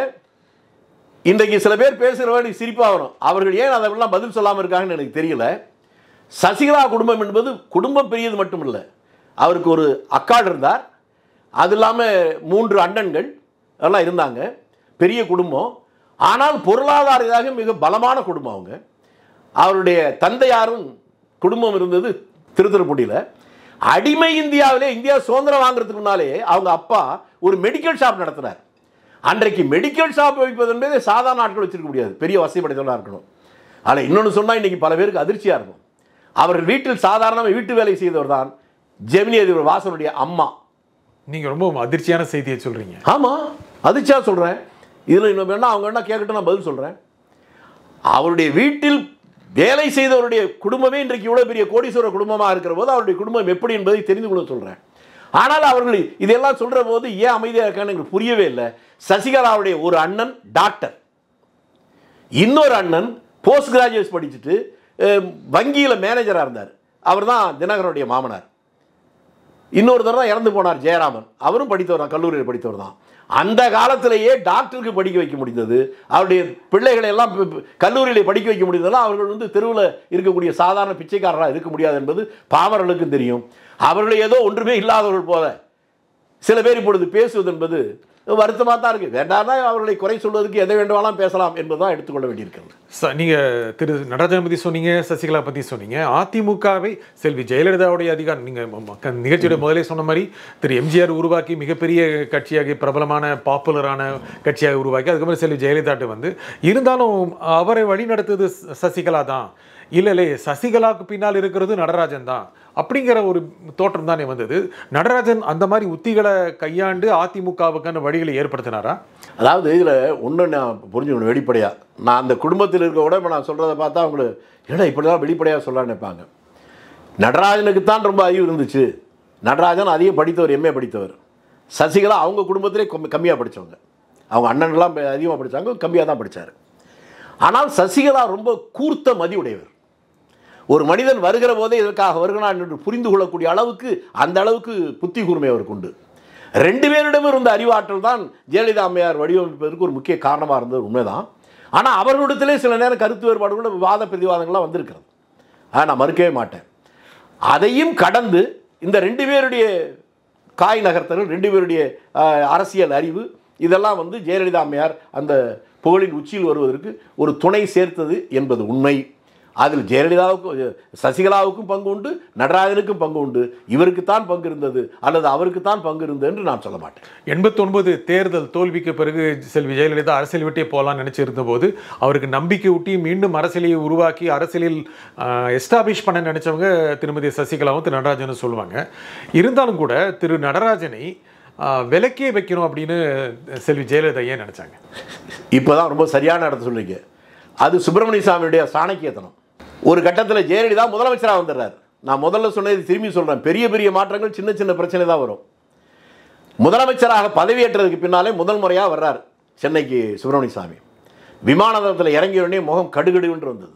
இன்றைக்கு சில பேர் பேசுகிறவங்க சிரிப்பா வரும் அவர்கள் ஏன் அதெல்லாம் பதில் சொல்லாமல் இருக்காங்கன்னு எனக்கு தெரியல சசிகலா குடும்பம் என்பது குடும்பம் பெரியது மட்டும் இல்லை அவருக்கு ஒரு அக்காள் இருந்தார் அது இல்லாமல் மூன்று அண்ணன்கள் அதெல்லாம் இருந்தாங்க பெரிய குடும்பம் ஆனால் பொருளாதார இதாக மிக பலமான குடும்பம் அவங்க அவருடைய தந்தையாரும் குடும்பம் இருந்தது திருத்துறைப்பூண்டியில் அடிமை இந்தியாவிலே இந்தியா சுதந்திரம் வாங்குறதுக்கு முன்னாலே அவங்க அப்பா ஒரு மெடிக்கல் ஷாப் நடத்தினார் அன்றைக்கு மெடிக்கல் ஷாப் வைப்பது என்பது சாதாரண ஆட்கள் வச்சிருக்க முடியாது பெரிய வசதி படைத்தவர்களாக இருக்கணும் ஆனால் இன்னொன்று சொன்னால் இன்னைக்கு பல பேருக்கு அதிர்ச்சியாக இருக்கும் அவர்கள் வீட்டில் சாதாரணமாக வீட்டு வேலை செய்தவர் தான் ஜெமினி அதிபர் வாசனுடைய அம்மா நீங்க ரொம்ப அதிர்ச்சியான செய்தியை சொல்றீங்க ஆமாம் அதிர்ச்சியா சொல்கிறேன் இதில் இன்னும் வேணா அவங்க என்ன கேட்கட்டும் நான் பதில் சொல்கிறேன் அவருடைய வீட்டில் வேலை செய்தவருடைய குடும்பமே இன்றைக்கு இவ்வளோ பெரிய கோடீஸ்வரர் குடும்பமாக இருக்கிற போது அவருடைய குடும்பம் எப்படி என்பதை தெரிந்து கொள்ள சொல்கிறேன் ஆனால் அவர்கள் இதெல்லாம் சொல்கிற போது ஏன் அமைதியாக இருக்கான்னு எனக்கு புரியவே இல்லை சசிகலாவுடைய ஒரு அண்ணன் டாக்டர் இன்னொரு அண்ணன் போஸ்ட் கிராஜுவேட் படிச்சுட்டு வங்கியில் மேனேஜராக இருந்தார் அவர் தான் தினகரனுடைய மாமனார் இன்னொருத்தர் தான் இறந்து போனார் ஜெயராமன் அவரும் படித்தவர் தான் கல்லூரியில் படித்தவர் தான் அந்த காலத்திலேயே டாக்டருக்கு படிக்க வைக்க முடிந்தது அவருடைய பிள்ளைகளை எல்லாம் பி- பி- கல்லூரியிலே படிக்க வைக்க முடிந்ததெல்லாம் அவர்கள் வந்து தெருவில் இருக்கக்கூடிய சாதாரண பிச்சைக்காரராக இருக்க முடியாது என்பது பாமரர்களுக்கும் தெரியும் அவர்கள் ஏதோ ஒன்றுமே இல்லாதவர்கள் போல சில பேர் இப்பொழுது பேசுவது என்பது வருத்தமாக தான் இருக்குது வேண்டாம்னா அவர்களை குறை சொல்வதற்கு எதை வேண்டுமானாலும் பேசலாம் என்பதுதான் எடுத்துக்கொள்ள வேண்டியிருக்கிறது ச- நீங்க திரு நடராஜன் பத்தி சொன்னீங்க சசிகலா பத்தி சொன்னீங்க அதிமுகவை செல்வி ஜெயலலிதாவுடைய அதிகாரம் நீங்க ம- ம- நிகழ்ச்சியோட முதலே சொன்ன மாதிரி திரு எம்ஜிஆர் உருவாக்கி மிகப்பெரிய கட்சியாக பிரபலமான பாப்புலரான கட்சியாக உருவாக்கி அதுக்கப்புறம் செல்வி ஜெயலலிதாட்டு வந்து இருந்தாலும் அவரை வழி நடத்துது ச- சசிகலா தான் இல்ல இல்லை சசிகலாவுக்கு பின்னால் இருக்கிறது நடராஜன் தான் அப்படிங்கிற ஒரு தோற்றம் தானே வந்தது நடராஜன் அந்த மாதிரி உத்திகளை கையாண்டு அதிமுகவுக்கான வழிகளை ஏற்படுத்தினாரா அதாவது இதில் ஒன்று நான் புரிஞ்சுக்கணும் வெளிப்படையாக நான் அந்த குடும்பத்தில் இருக்க கூட இப்போ நான் சொல்கிறத பார்த்தா அவங்களுக்கு ஏடா இப்படிலாம் வெளிப்படையாக சொல்ல நினைப்பாங்க நடராஜனுக்கு தான் ரொம்ப அறிவு இருந்துச்சு நடராஜன் அதிகம் படித்தவர் எம்ஏ படித்தவர் சசிகலா அவங்க குடும்பத்திலே கம்மியாக படித்தவங்க அவங்க அண்ணன்லாம் அதிகமாக படித்தாங்க கம்மியாக தான் படித்தார் ஆனால் சசிகலா ரொம்ப கூர்த்த மதி உடையவர் ஒரு மனிதன் வருகிற போதே இதற்காக வருகிறான் என்று புரிந்து கொள்ளக்கூடிய அளவுக்கு அந்த அளவுக்கு புத்தி கூர்மை அவருக்கு உண்டு ரெண்டு பேரிடமும் இருந்த அறிவாற்றல் தான் ஜெயலலிதா அம்மையார் வடிவமைப்பதற்கு ஒரு முக்கிய காரணமாக இருந்தது உண்மைதான் ஆனால் அவர்களிடத்திலே சில நேரம் கருத்து வேறுபாடுகளோட விவாத பிரதிவாதங்கள்லாம் வந்திருக்கிறது அதை நான் மறுக்கவே மாட்டேன் அதையும் கடந்து இந்த ரெண்டு பேருடைய காய் நகர்த்தல் ரெண்டு பேருடைய அஹ், அரசியல் அறிவு இதெல்லாம் வந்து ஜெயலலிதா அம்மையார் அந்த புகழின் உச்சியில் வருவதற்கு ஒரு துணை சேர்த்தது என்பது உண்மை அதில் ஜெயலலிதாவுக்கும் சசிகலாவுக்கும் பங்கு உண்டு நடராஜனுக்கும் பங்கு உண்டு இவருக்குத்தான் பங்கு இருந்தது அல்லது அவருக்குத்தான் பங்கு இருந்தது என்று நான் சொல்ல மாட்டேன் எண்பத்தொன்பது தேர்தல் தோல்விக்கு பிறகு செல்வி ஜெயலலிதா அரசியல் விட்டே போகலாம்னு நினைச்சிருந்த போது அவருக்கு நம்பிக்கை ஊட்டி மீண்டும் அரசியலை உருவாக்கி அரசியலில் எஸ்டாப்ளிஷ் பண்ண நினைச்சவங்க திருமதி சசிகலாவும் திரு நடராஜனும் சொல்லுவாங்க இருந்தாலும் கூட திரு நடராஜனை ஆஹ், விலக்கே வைக்கணும் அப்படின்னு செல்வி ஜெயலலிதா ஏன் நினைச்சாங்க இப்போ தான் ரொம்ப சரியான இடத்த சொல்றீங்க அது சுப்பிரமணிய சாமியுடைய சாணக்கியத்தனம் ஒரு கட்டத்தில் ஜெயலலிதா முதலமைச்சராக வந்துடுறார் நான் முதல்ல சொன்னது திரும்பி சொல்கிறேன் பெரிய பெரிய மாற்றங்கள் சின்ன சின்ன பிரச்சனை தான் வரும் முதலமைச்சராக பதவியேற்றதுக்கு பின்னாலே முதல் முறையாக வர்றார் சென்னைக்கு சுப்பிரமணிய சாமி விமான நிலையத்தில் இறங்கிய உடனே முகம் கடுகடுவென்று வந்தது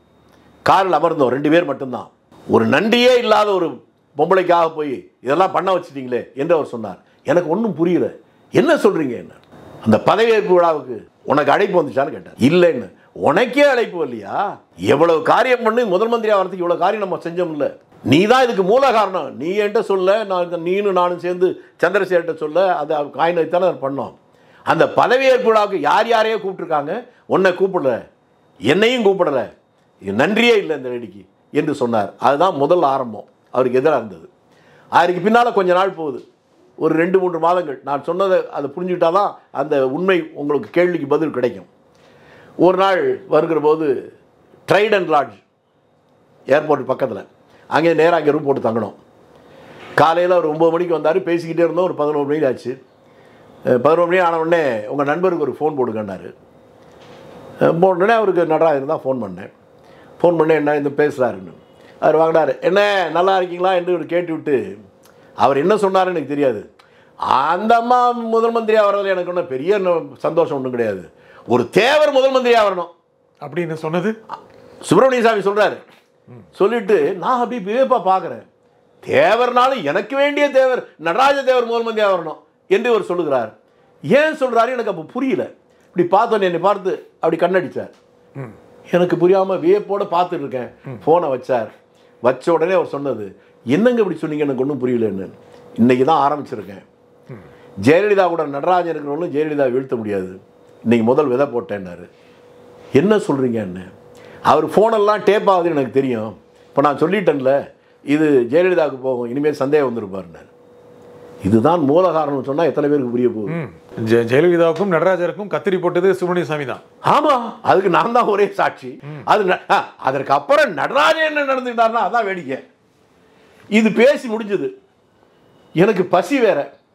காரில் அமர்ந்தோம் ரெண்டு பேர் மட்டும்தான் ஒரு நன்றியே இல்லாத ஒரு பொம்பளைக்காக போய் இதெல்லாம் பண்ண வச்சிட்டீங்களே என்று அவர் சொன்னார் எனக்கு ஒன்றும் புரியல என்ன சொல்றீங்க என்ன அந்த பதவியேற்பு விழாவுக்கு உனக்கு அழைப்பு வந்துச்சான்னு கேட்டார் இல்லைன்னு உனக்கே அழைப்பு இல்லையா எவ்வளவு காரியம் பண்ணி முதல் மந்திரியா வரதுக்கு இவ்வளவு காரியம் நம்ம செஞ்சோம்ல நீ தான் இதுக்கு மூல காரணம் நீ என்கிட்ட சொல்ல நான் இந்த நீனும் நானும் சேர்ந்து சந்திரசேகர்கிட்ட சொல்ல அதை காயின் வைத்தானே அதை பண்ணோம் அந்த பதவியேற்பு விழாவுக்கு யார் யாரையோ கூப்பிட்டுருக்காங்க உன்னை கூப்பிடல என்னையும் கூப்பிடல இது நன்றியே இல்லை இந்த லேடிக்கு என்று சொன்னார் அதுதான் முதல் ஆரம்பம் அவருக்கு எதிராக இருந்தது அதற்கு பின்னால் கொஞ்ச நாள் போகுது ஒரு ரெண்டு மூன்று மாதங்கள் நான் சொன்னதை அதை புரிஞ்சுக்கிட்டா தான் அந்த உண்மை உங்களுக்கு கேள்விக்கு பதில் கிடைக்கும் ஒரு நாள் வருகிற போது ட்ரைடன் லாட்ஜ் ஏர்போர்ட் பக்கத்தில் அங்கே நேராக அங்கே ரூம் போட்டு தங்கணும் காலையில் ஒரு ஒம்பது மணிக்கு வந்தார் பேசிக்கிட்டே இருந்தோம் ஒரு பதினோரு மணிக்கு ஆச்சு அஹ் பதினோரு மணி ஆன உடனே உங்கள் நண்பருக்கு ஒரு ஃபோன் போடுங்கன்னாரு போனோடனே அவருக்கு நடராஜன் தான் ஃபோன் பண்ணேன் ஃபோன் பண்ணி என்ன இந்த பேசுகிறாருன்னு அவர் வாங்கினார் என்ன நல்லா இருக்கீங்களா என்று ஒரு கேட்டு விட்டு அவர் என்ன சொன்னாருன்னு எனக்கு தெரியாது அந்த அம்மா முதல் மந்திரியாக வர்றதுல எனக்கு ஒன்றும் பெரிய ந- சந்தோஷம் ஒன்றும் கிடையாது ஒரு தேவர் முதல் மந்திரியாக வரணும் அப்படின்னு சொன்னது சுப்பிரமணிய சாமி சொல்கிறாரு சொல்லிட்டு நான் அப்படி விவேப்பா பார்க்குறேன் தேவர்னாலும் எனக்கு வேண்டிய தேவர் நடராஜ தேவர் முதல் மந்திரியாக வரணும் என்று அவர் சொல்லுகிறார் ஏன் சொல்கிறாரு எனக்கு அப்போ புரியல இப்படி பார்த்தோன்னே என்னை பார்த்து அப்படி கண்ணடிச்சார் எனக்கு புரியாமல் வியப்போட பார்த்துட்டு இருக்கேன் ஃபோனை வச்சார் வச்ச உடனே அவர் சொன்னது என்னங்க இப்படி சொன்னீங்க எனக்கு ஒன்றும் புரியலன்னு இன்னைக்கு தான் ஆரம்பிச்சிருக்கேன் ஜெயலலிதா கூட நடராஜன் இருக்கிறவங்களும் ஜெயலலிதா வீழ்த்த முடியாது இன்னைக்கு முதல் விதை போட்டேன்னாரு என்ன சொல்கிறீங்க என்ன அவர் ஃபோனெல்லாம் டேப் ஆகுதுன்னு எனக்கு தெரியும் இப்போ நான் சொல்லிட்டேன்ல இது ஜெயலலிதாவுக்கு போகும் இனிமேல் சந்தேகம் வந்துருப்பாருன்னாரு இதுதான் மூல காரணம் சொன்னால் எத்தனை பேருக்கு புரிய போகுது ம். ஜெ- ஜெயலலிதாவுக்கும் நடராஜருக்கும் கத்திரி போட்டது சுப்பிரமணிய சாமி தான் ஆமா அதுக்கு நான் தான் ஒரே சாட்சி அது ந- ஆ, அதற்கு அப்புறம் நடராஜன் என்ன நடந்துக்கிட்டாருன்னா அதான் வேடிக்கை இது பேசி முடிஞ்சது எனக்கு பசி வேற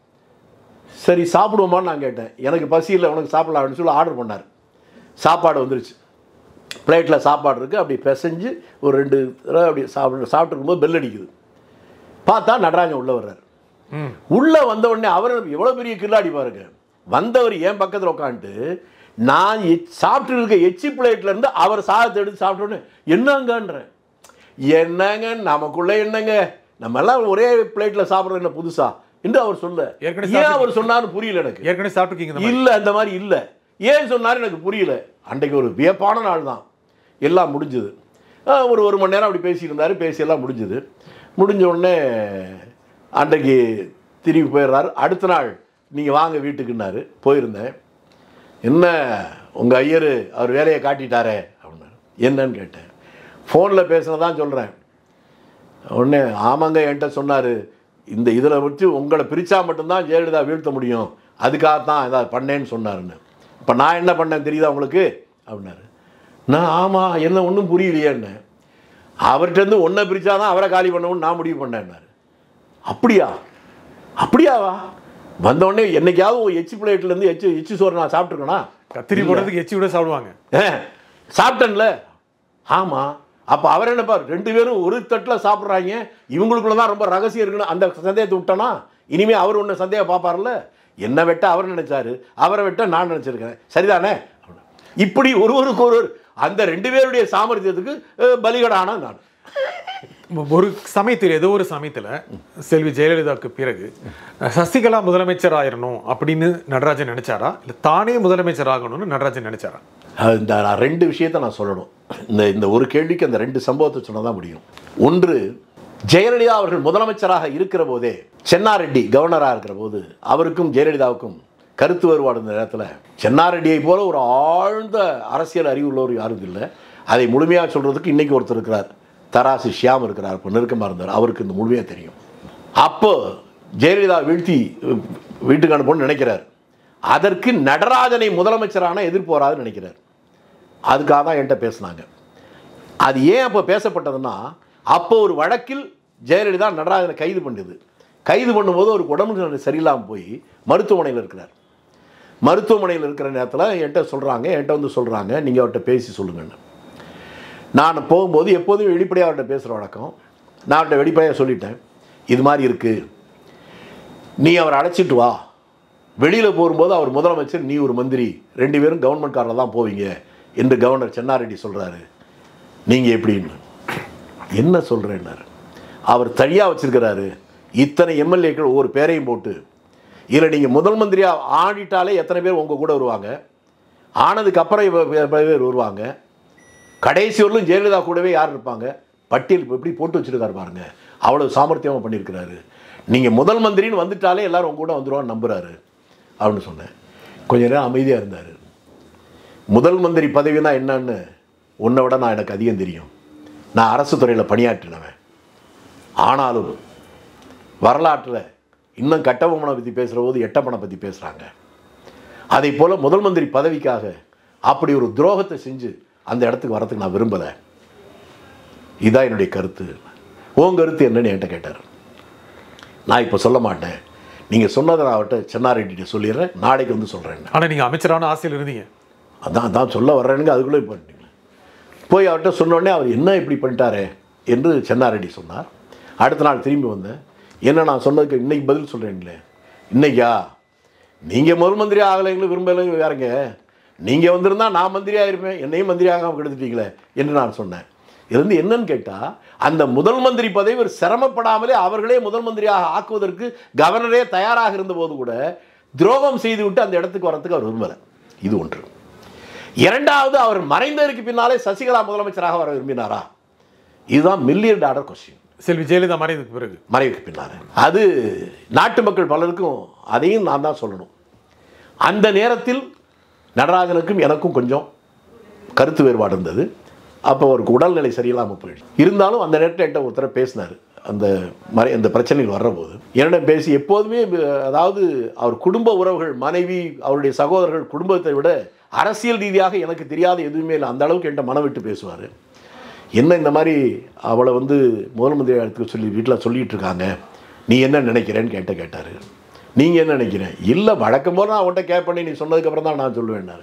சரி சாப்பிடுவோமான்னு நான் கேட்டேன் எனக்கு பசி இல்லை உனக்கு சாப்பிடலாம் அப்படின்னு சொல்லி ஆர்டர் பண்ணார் சாப்பாடு வந்துருச்சு பிளேட்டில் சாப்பாடு இருக்குது அப்படி பிசைஞ்சு ஒரு ரெண்டு தடவை அப்படி சாப்பிட்டு சாப்பிட்டு இருக்கும்போது பெல் அடிக்குது பார்த்தா நடராஜன் உள்ளே வர்றாரு ம். உள்ளே வந்த உடனே அவர் எவ்வளோ பெரிய கில்லாடி பாருங்க வந்தவர் என் பக்கத்தில் உட்காந்துட்டு நான் எச்- சாப்பிட்டு இருக்க எச்சி பிளேட்ல இருந்து அவர் சாதத்தை எடுத்து சாப்பிட்ட உடனே என்னங்கன்றேன் என்னங்க நமக்குள்ள என்னங்க நம்ம எல்லாம் ஒரே பிளேட்ல சாப்பிட்றது என்ன புதுசா என்று அவர் சொல்ல ஏற்கனவே ஏன் சாப்பிட்டு- அவர் சொன்னார்னு புரியல எனக்கு ஏற்கனவே சாப்பிட்டுருக்கீங்க இந்த மாதிரி. இல்ல அந்த மாதிரி இல்ல ஏன் சொன்னாரு எனக்கு புரியல அன்றைக்கு ஒரு வியப்பான நாள் தான் எல்லாம் முடிஞ்சது ஆஹ் ஒரு ஒரு மணி நேரம் அப்படி பேசியிருந்தாரு பேசி எல்லாம் முடிஞ்சது முடிஞ்ச உடனே அன்றைக்கு திரும்பி போயிடுறாரு அடுத்த நாள் நீங்கள் வாங்க வீட்டுக்குன்னாரு போயிருந்தேன் என்ன உங்கள் ஐயர் அவர் வேலையை காட்டிட்டாரே அப்படின்னாரு என்னன்னு கேட்டேன் ஃபோனில் பேசுனதான் சொல்கிறேன் உடனே ஆமாங்க என்கிட்ட சொன்னார் இந்த இதில் வச்சு உங்களை பிரித்தா மட்டும்தான் ஜெயலலிதா வீழ்த்த முடியும் அதுக்காகத்தான் இதை பண்ணேன்னு சொன்னாருன்னு இப்போ நான் என்ன பண்ணேன் தெரியுதா உங்களுக்கு அப்படின்னாரு நான் ஆமாம் என்ன ஒன்றும் புரியலையேன்னு அவர்கிட்டருந்து ஒன்றை பிரித்தாதான் அவரை காலி பண்ணணும்னு நான் முடிவு பண்ணேன்னாரு அப்படியா அப்படியாவா வந்த உடனே என்னைக்காவது ஒரு எச்சி பிளேட்லேருந்து எச்சி எச்சி சோறு நான் சாப்பிட்ருக்கேனா கத்திரி போடுறதுக்கு எச்சி விட சாப்பிடுவாங்க சாப்பிட்டேன்ல ஆமாம் அப்போ அவர் என்னப்பா ரெண்டு பேரும் ஒரு தட்டில் சாப்பிட்றாங்க இவங்களுக்குள்ள தான் ரொம்ப ரகசியம் இருக்குன்னு அந்த சந்தேகத்தை விட்டோன்னா இனிமே அவர் ஒன்று சந்தேகம் பார்ப்பார்ல என்ன வெட்ட அவர் நினைச்சாரு அவரை வெட்ட நான் நினைச்சிருக்கேன் சரிதானே இப்படி ஒருவருக்கு ஒருவர் அந்த ரெண்டு பேருடைய சாமர்த்தியத்துக்கு அஹ், பலிகடான நான் ஒரு சமயத்தில் ஏதோ ஒரு சமயத்தில் செல்வி ஜெயலலிதாவுக்கு பிறகு சசிகலா முதலமைச்சர் ஆயிரணும் அப்படின்னு நடராஜன் நினைச்சாரா இல்லை தானே முதலமைச்சர் ஆகணும்னு நடராஜன் நினைச்சாரா அஹ் இந்த நான் ரெண்டு விஷயத்தை நான் சொல்லணும் இந்த இந்த ஒரு கேள்விக்கு அந்த ரெண்டு சம்பவத்தை சொன்னால் தான் முடியும் ஒன்று ஜெயலலிதா அவர்கள் முதலமைச்சராக இருக்கிற போதே சென்னாரெட்டி கவர்னராக இருக்கிற போது அவருக்கும் ஜெயலலிதாவுக்கும் கருத்து வேறுபாடு இந்த நேரத்தில் சென்னாரெட்டியை போல ஒரு ஆழ்ந்த அரசியல் அறிவு உள்ளவர் யாரும் இல்லை அதை முழுமையாக சொல்கிறதுக்கு இன்றைக்கி ஒருத்தர் இருக்கிறார் தராசு ஷியாம் இருக்கிறார் இப்போ நெருக்கமாக இருந்தார் அவருக்கு இந்த முழுமையாக தெரியும் அப்போ ஜெயலலிதா வீழ்த்தி அஹ், வீட்டுக்கு அனுப்பணும்னு நினைக்கிறார் அதற்கு நடராஜனை முதலமைச்சரான எதிர்ப்பு வராதுன்னு நினைக்கிறார் அதுக்காக தான் என்கிட்ட பேசுனாங்க அது ஏன் அப்போ பேசப்பட்டதுன்னா அப்போ ஒரு வழக்கில் ஜெயலலிதா நடராஜனை கைது பண்ணுது கைது பண்ணும்போது ஒரு உடம்பு சரியில்லாமல் போய் மருத்துவமனையில் இருக்கிறார் மருத்துவமனையில் இருக்கிற நேரத்தில் என்கிட்ட சொல்கிறாங்க என்கிட்ட வந்து சொல்கிறாங்க நீங்கள் அவர்கிட்ட பேசி சொல்லுங்கன்னு நான் போகும்போது எப்போதும் வெளிப்படையாக அவர்கிட்ட பேசுகிற வழக்கம் நான் அவர்கிட்ட வெளிப்படையாக சொல்லிட்டேன் இது மாதிரி இருக்குது நீ அவரை அழைச்சிட்டு வா வெளியில் போகும்போது அவர் முதலமைச்சர் நீ ஒரு மந்திரி ரெண்டு பேரும் கவர்மெண்ட் காரில் தான் போவீங்க என்று கவர்னர் சென்னாரெட்டி சொல்கிறாரு நீங்கள் எப்படின்னு என்ன சொல்கிறேன்னாரு அவர் தனியாக வச்சிருக்கிறாரு இத்தனை எம்எல்ஏக்கள் ஒவ்வொரு பேரையும் போட்டு இதில் நீங்கள் முதல் மந்திரியாக ஆடிட்டாலே எத்தனை பேர் உங்கள் கூட வருவாங்க ஆனதுக்கு அப்புறம் இவ- இவ- பல பேர் வருவாங்க கடைசி வரலும் ஜெயலலிதா கூடவே யார் இருப்பாங்க பட்டியல் இப்ப எப்படி போட்டு வச்சிருக்காரு பாருங்க அவ்வளோ சாமர்த்தியமாக பண்ணியிருக்கிறாரு நீங்கள் முதல் மந்திரின்னு வந்துட்டாலே எல்லாரும் உங்க கூட வந்துருவான்னு நம்புறாரு அப்படின்னு சொன்னேன் கொஞ்ச நேரம் அமைதியாக இருந்தார் முதல் மந்திரி பதவினா என்னன்னு உன்னை விட நான் எனக்கு அதிகம் தெரியும் நான் அரசு துறையில் பணியாற்றினவன் ஆனாலும் வரலாற்றில் இன்னும் கட்டபொம்மனை பற்றி பேசுகிற போது எட்டப்பனை பற்றி பேசுகிறாங்க அதே போல் முதல் மந்திரி பதவிக்காக அப்படி ஒரு துரோகத்தை செஞ்சு அந்த இடத்துக்கு வரத்துக்கு நான் விரும்பலை இதான் என்னுடைய கருத்து உன் கருத்து என்னன்னு என்கிட்ட கேட்டார் நான் இப்போ சொல்ல மாட்டேன் நீங்கள் சொன்னதை நான் அவர்கிட்ட சென்னாரெட்டிகிட்ட சொல்லிடுறேன் நாளைக்கு வந்து சொல்கிறேன் ஆனால் நீங்கள் அமைச்சரான ஆசையில் இருந்தீங்க அதான் அதான் சொல்ல வர்றேனுங்க அதுக்குள்ளே பண்ணிட்டீங்க போய் அவர்கிட்ட சொன்ன உடனே அவர் என்ன இப்படி பண்ணிட்டாரே என்று சென்னாரெட்டி சொன்னார் அடுத்த நாள் திரும்பி வந்தேன் என்ன நான் சொன்னதுக்கு இன்னைக்கு பதில் சொல்கிறேங்களே இன்னைக்கா நீங்கள் முதல் மந்திரி ஆகலைங்களும் விரும்பலை வேறங்க நீங்கள் வந்திருந்தா நான் மந்திரியாக இருப்பேன் என்னையும் மந்திரி ஆகாமல் கெடுத்துட்டீங்களே என்று நான் சொன்னேன் இது வந்து என்னன்னு கேட்டால் அந்த முதல் மந்திரி பதவி ஒரு சிரமப்படாமலே அவர்களே முதல் மந்திரியாக ஆக்குவதற்கு கவர்னரே தயாராக இருந்தபோது கூட துரோகம் செய்துவிட்டு அந்த இடத்துக்கு வரத்துக்கு அவர் விரும்பலை இது ஒன்று இரண்டாவது அவர் மறைந்ததற்கு பின்னாலே சசிகலா முதலமைச்சராக வர விரும்பினாரா இதுதான் மில்லியன் டாலர் கொஸ்டின் செல்வி ஜெயலலிதா மறைந்ததுக்கு பிறகு மறைவுக்கு பின்னால அது நாட்டு மக்கள் பலருக்கும் அதையும் நான் தான் சொல்லணும் அந்த நேரத்தில் நடராஜனுக்கும் எனக்கும் கொஞ்சம் கருத்து வேறுபாடு இருந்தது அப்போ அவருக்கு உடல்நிலை சரியில்லாமல் போயிடுச்சு இருந்தாலும் அந்த நேரத்தில் என்கிட்ட ஒருத்தர் பேசினார் அந்த மறை அந்த பிரச்சனையில் வர்றபோது என்னிடம் பேசி எப்போதுமே அஹ், அதாவது அவர் குடும்ப உறவுகள் மனைவி அவருடைய சகோதரர்கள் குடும்பத்தை விட அரசியல் ரீதியாக எனக்கு தெரியாத எதுவுமே இல்லை அந்த அளவுக்கு என்கிட்ட மனம் விட்டு பேசுவார் என்ன இந்த மாதிரி அவளை வந்து முதல் மந்திரி இடத்துக்கு சொல்லி வீட்டில் சொல்லிட்டு இருக்காங்க நீ என்ன நினைக்கிறேன்னு கேட்ட கேட்டார் நீங்கள் என்ன நினைக்கிறேன் இல்லை வழக்கம் போல நான் அவன்கிட்ட கேட்பேன் நீ சொன்னதுக்கப்புறம் தான் நான் சொல்லுவேன்னாரு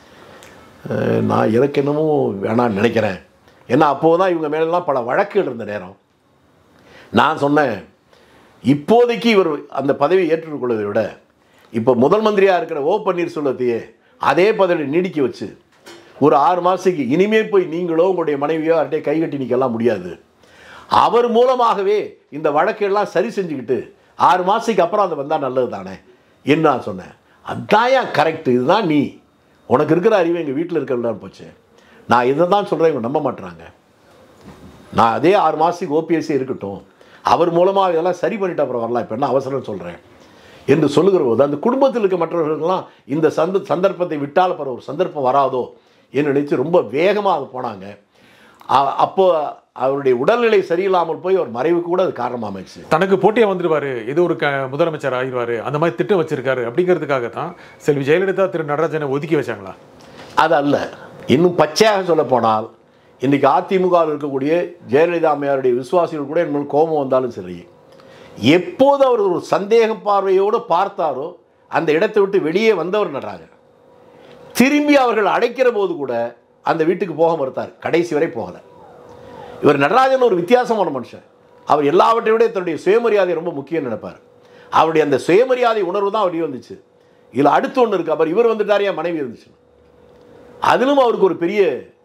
அஹ் நான் எனக்கு என்னமோ வேணாம்னு நினைக்கிறேன் ஏன்னா அப்போது தான் இவங்க மேலெல்லாம் பல வழக்குகள் இருந்த நேரம் நான் சொன்னேன் இப்போதைக்கு இவர் அந்த பதவியை ஏற்றுக்கொள்வதை விட இப்போ முதல் மந்திரியாக இருக்கிற ஓ பன்னீர்செல்வத்தையே அதே பதவியில் நீடிக்க வச்சு ஒரு ஆறு மாதத்துக்கு இனிமே போய் நீங்களோ உங்களுடைய மனைவியோ யார்கிட்டயே கைகட்டி நிற்கலாம் முடியாது அவர் மூலமாகவே இந்த வழக்கையெல்லாம் சரி செஞ்சுக்கிட்டு ஆறு மாதத்துக்கு அப்புறம் அது வந்தால் நல்லது தானே என்று நான் சொன்னேன் அதான் ஏன் கரெக்டு இதுதான் நீ உனக்கு இருக்கிற அறிவு எங்கள் வீட்டில் இருக்கிறவங்களான்னு போச்சு நான் இதை தான் சொல்கிறேன் இவங்க நம்ப மாட்டுறாங்க நான் அதே ஆறு மாதத்துக்கு ஓபிஎஸ்சி இருக்கட்டும் அவர் மூலமாக இதெல்லாம் சரி பண்ணிட்டு அப்புறம் வரலாம் இப்போ என்ன அவசரம் சொல்கிறேன் என்று சொல்லுகிற போது அந்த குடும்பத்தில் இருக்க மற்றவர்களுக்கெல்லாம் இந்த சந்த சந்தர்ப்பத்தை விட்டால் அப்புறம் ஒரு சந்தர்ப்பம் வராதோ என்று நினைச்சு ரொம்ப வேகமாக அது போனாங்க அ- அப்போ அவருடைய உடல்நிலை சரியில்லாமல் போய் அவர் மறைவுக்கு கூட அது காரணமாக அமைச்சு தனக்கு போட்டியாக வந்துருவாரு ஏதோ ஒரு க முதலமைச்சர் ஆகிடுவாரு அந்த மாதிரி திட்டம் வச்சிருக்காரு அப்படிங்கிறதுக்காக தான் செல்வி ஜெயலலிதா திரு நடராஜனை ஒதுக்கி வச்சாங்களா அது அல்ல இன்னும் பச்சையாக சொல்ல போனால் இன்றைக்கி அதிமுகவில் இருக்கக்கூடிய ஜெயலலிதா அம்மையாருடைய விசுவாசிகள் கூட என் கோபம் வந்தாலும் சரி எப்போது அவர் ஒரு சந்தேக பார்வையோடு பார்த்தாரோ அந்த இடத்தை விட்டு வெளியே வந்தவர் நடுறாங்க திரும்பி அவர்கள் அடைக்கிற போது கூட அந்த வீட்டுக்கு போக மறுத்தார் கடைசி வரை போகலை இவர் நடராஜன் ஒரு வித்தியாசமான மனுஷன் அவர் எல்லாவற்றை விட தன்னுடைய சுயமரியாதை ரொம்ப முக்கியம் நினைப்பார் அவருடைய அந்த சுயமரியாதை உணர்வு தான் அவருடைய வந்துச்சு இதில் அடுத்து ஒன்று இருக்கு அப்புறம் இவர் வந்துட்டார் என் மனைவி இருந்துச்சு அதிலும் அவருக்கு ஒரு பெரிய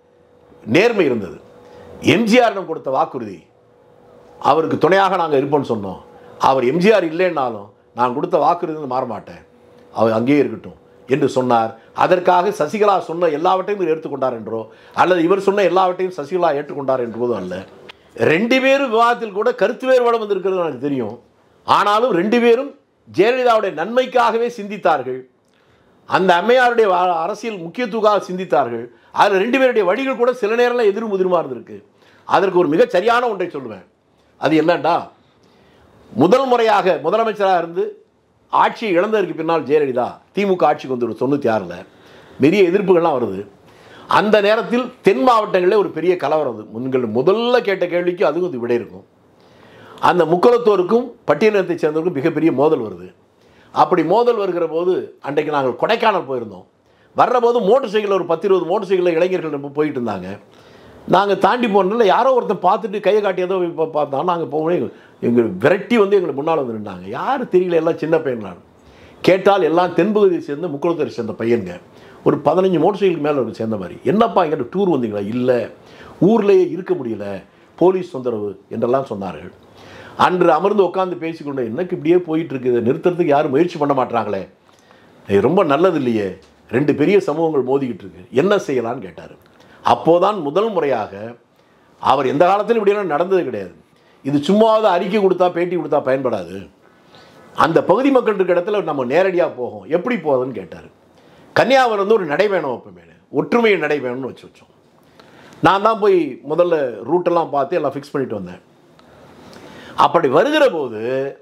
நேர்மை இருந்தது எம்ஜிஆரிடம் கொடுத்த வாக்குறுதி அவருக்கு துணையாக நாங்கள் இருப்போம்னு சொன்னோம் அவர் எம்ஜிஆர் இல்லைன்னாலும் நான் கொடுத்த வாக்குறுதி மாற மாட்டேன் அவர் அங்கேயே இருக்கட்டும் என்று சொன்னார் அதற்காக சசிகலா சொன்ன எல்லாவற்றையும் இவர் ஏற்றுக்கொண்டார் என்றோ அல்லது இவர் சொன்ன எல்லாவற்றையும் சசிகலா ஏற்றுக்கொண்டார் என்பதும் அல்ல ரெண்டு பேரும் விவாதத்தில் கூட கருத்து வேறுபாடு வந்திருக்கிறது எனக்கு தெரியும் ஆனாலும் ரெண்டு பேரும் ஜெயலலிதாவுடைய நன்மைக்காகவே சிந்தித்தார்கள் அந்த அம்மையாருடைய வா- அரசியல் முக்கியத்துவமாக சிந்தித்தார்கள் அதில் ரெண்டு பேருடைய வழிகள் கூட சில நேரங்களில் எதிரும் எதிருமா இருந்திருக்கு அதற்கு ஒரு மிகச் சரியான ஒன்றை சொல்லுவேன் அது என்னன்னா முதல் முறையாக முதலமைச்சராக இருந்து ஆட்சியை இழந்ததற்கு பின்னால் ஜெயலலிதா திமுக ஆட்சிக்கு வந்து தொண்ணூற்றி ஆறில் பெரிய எதிர்ப்புகள்லாம் வருது அந்த நேரத்தில் தென் மாவட்டங்களில் ஒரு பெரிய கலவரம் அது நீங்கள் முதல்ல கேட்ட கேள்விக்கு அதுவும் இது விடை இருக்கும் அந்த முக்குளத்தோருக்கும் பட்டியலினத்தை சேர்ந்தவருக்கும் மிகப்பெரிய மோதல் வருது அப்படி மோதல் வருகிற போது அன்றைக்கு நாங்கள் கொடைக்கானல் போயிருந்தோம் வர்ற போது மோட்டர் சைக்கிளில் ஒரு பத்து இருபது மோட்டர் சைக்கிளில் இளைஞர்கள் நம்ம போயிட்டு இருந்தாங்க நாங்கள் தாண்டி போனதில் யாரோ ஒருத்தன் பார்த்துட்டு கையை காட்டி ஏதோ இப்போ பார்த்தோம் நாங்கள் போகணும் எங்கள் விரட்டி வந்து எங்களை முன்னால் வந்து நின்றாங்க யார் தெரியல எல்லாம் சின்ன பையன் நான் கேட்டால் எல்லாம் தென்பகுதியை சேர்ந்த முக்குளத்தூரை சேர்ந்த பையனுங்க ஒரு பதினஞ்சு மோட்டர் சைக்கிள் மேலே ஒரு சேர்ந்த மாதிரி என்னப்பா இங்கிட்ட டூர் வந்தீங்களா இல்லை ஊர்லேயே இருக்க முடியல போலீஸ் தொந்தரவு என்றெல்லாம் சொன்னார்கள் அன்று அமர்ந்து உட்காந்து பேசிக்கொண்டு எனக்கு இப்படியே போயிட்டு இருக்குது இதை நிறுத்துறதுக்கு யாரும் முயற்சி பண்ண மாட்டாங்களே இது ரொம்ப நல்லது இல்லையே ரெண்டு பெரிய சமூகங்கள் மோதிக்கிட்டு இருக்கு என்ன செய்யலான்னு கேட்டார் அப்போதான் முதல் முறையாக அவர் எந்த காலத்திலும் இப்படியெல்லாம் நடந்தது கிடையாது இது சும்மாவது அறிக்கை கொடுத்தா பேட்டி கொடுத்தா பயன்படாது அந்த பகுதி மக்கள் இருக்கிற இடத்துல நம்ம நேரடியாக போகும் எப்படி போகுதுன்னு கேட்டார் கன்னியாகுமரி வந்து ஒரு நடைபயணம் வைப்போமே ஒற்றுமை நடைபயணம்னு வச்சு வச்சோம் நான் தான் போய் முதல்ல ரூட்டெல்லாம் பார்த்து எல்லாம் ஃபிக்ஸ் பண்ணிட்டு வந்தேன் அப்படி வருகிற போது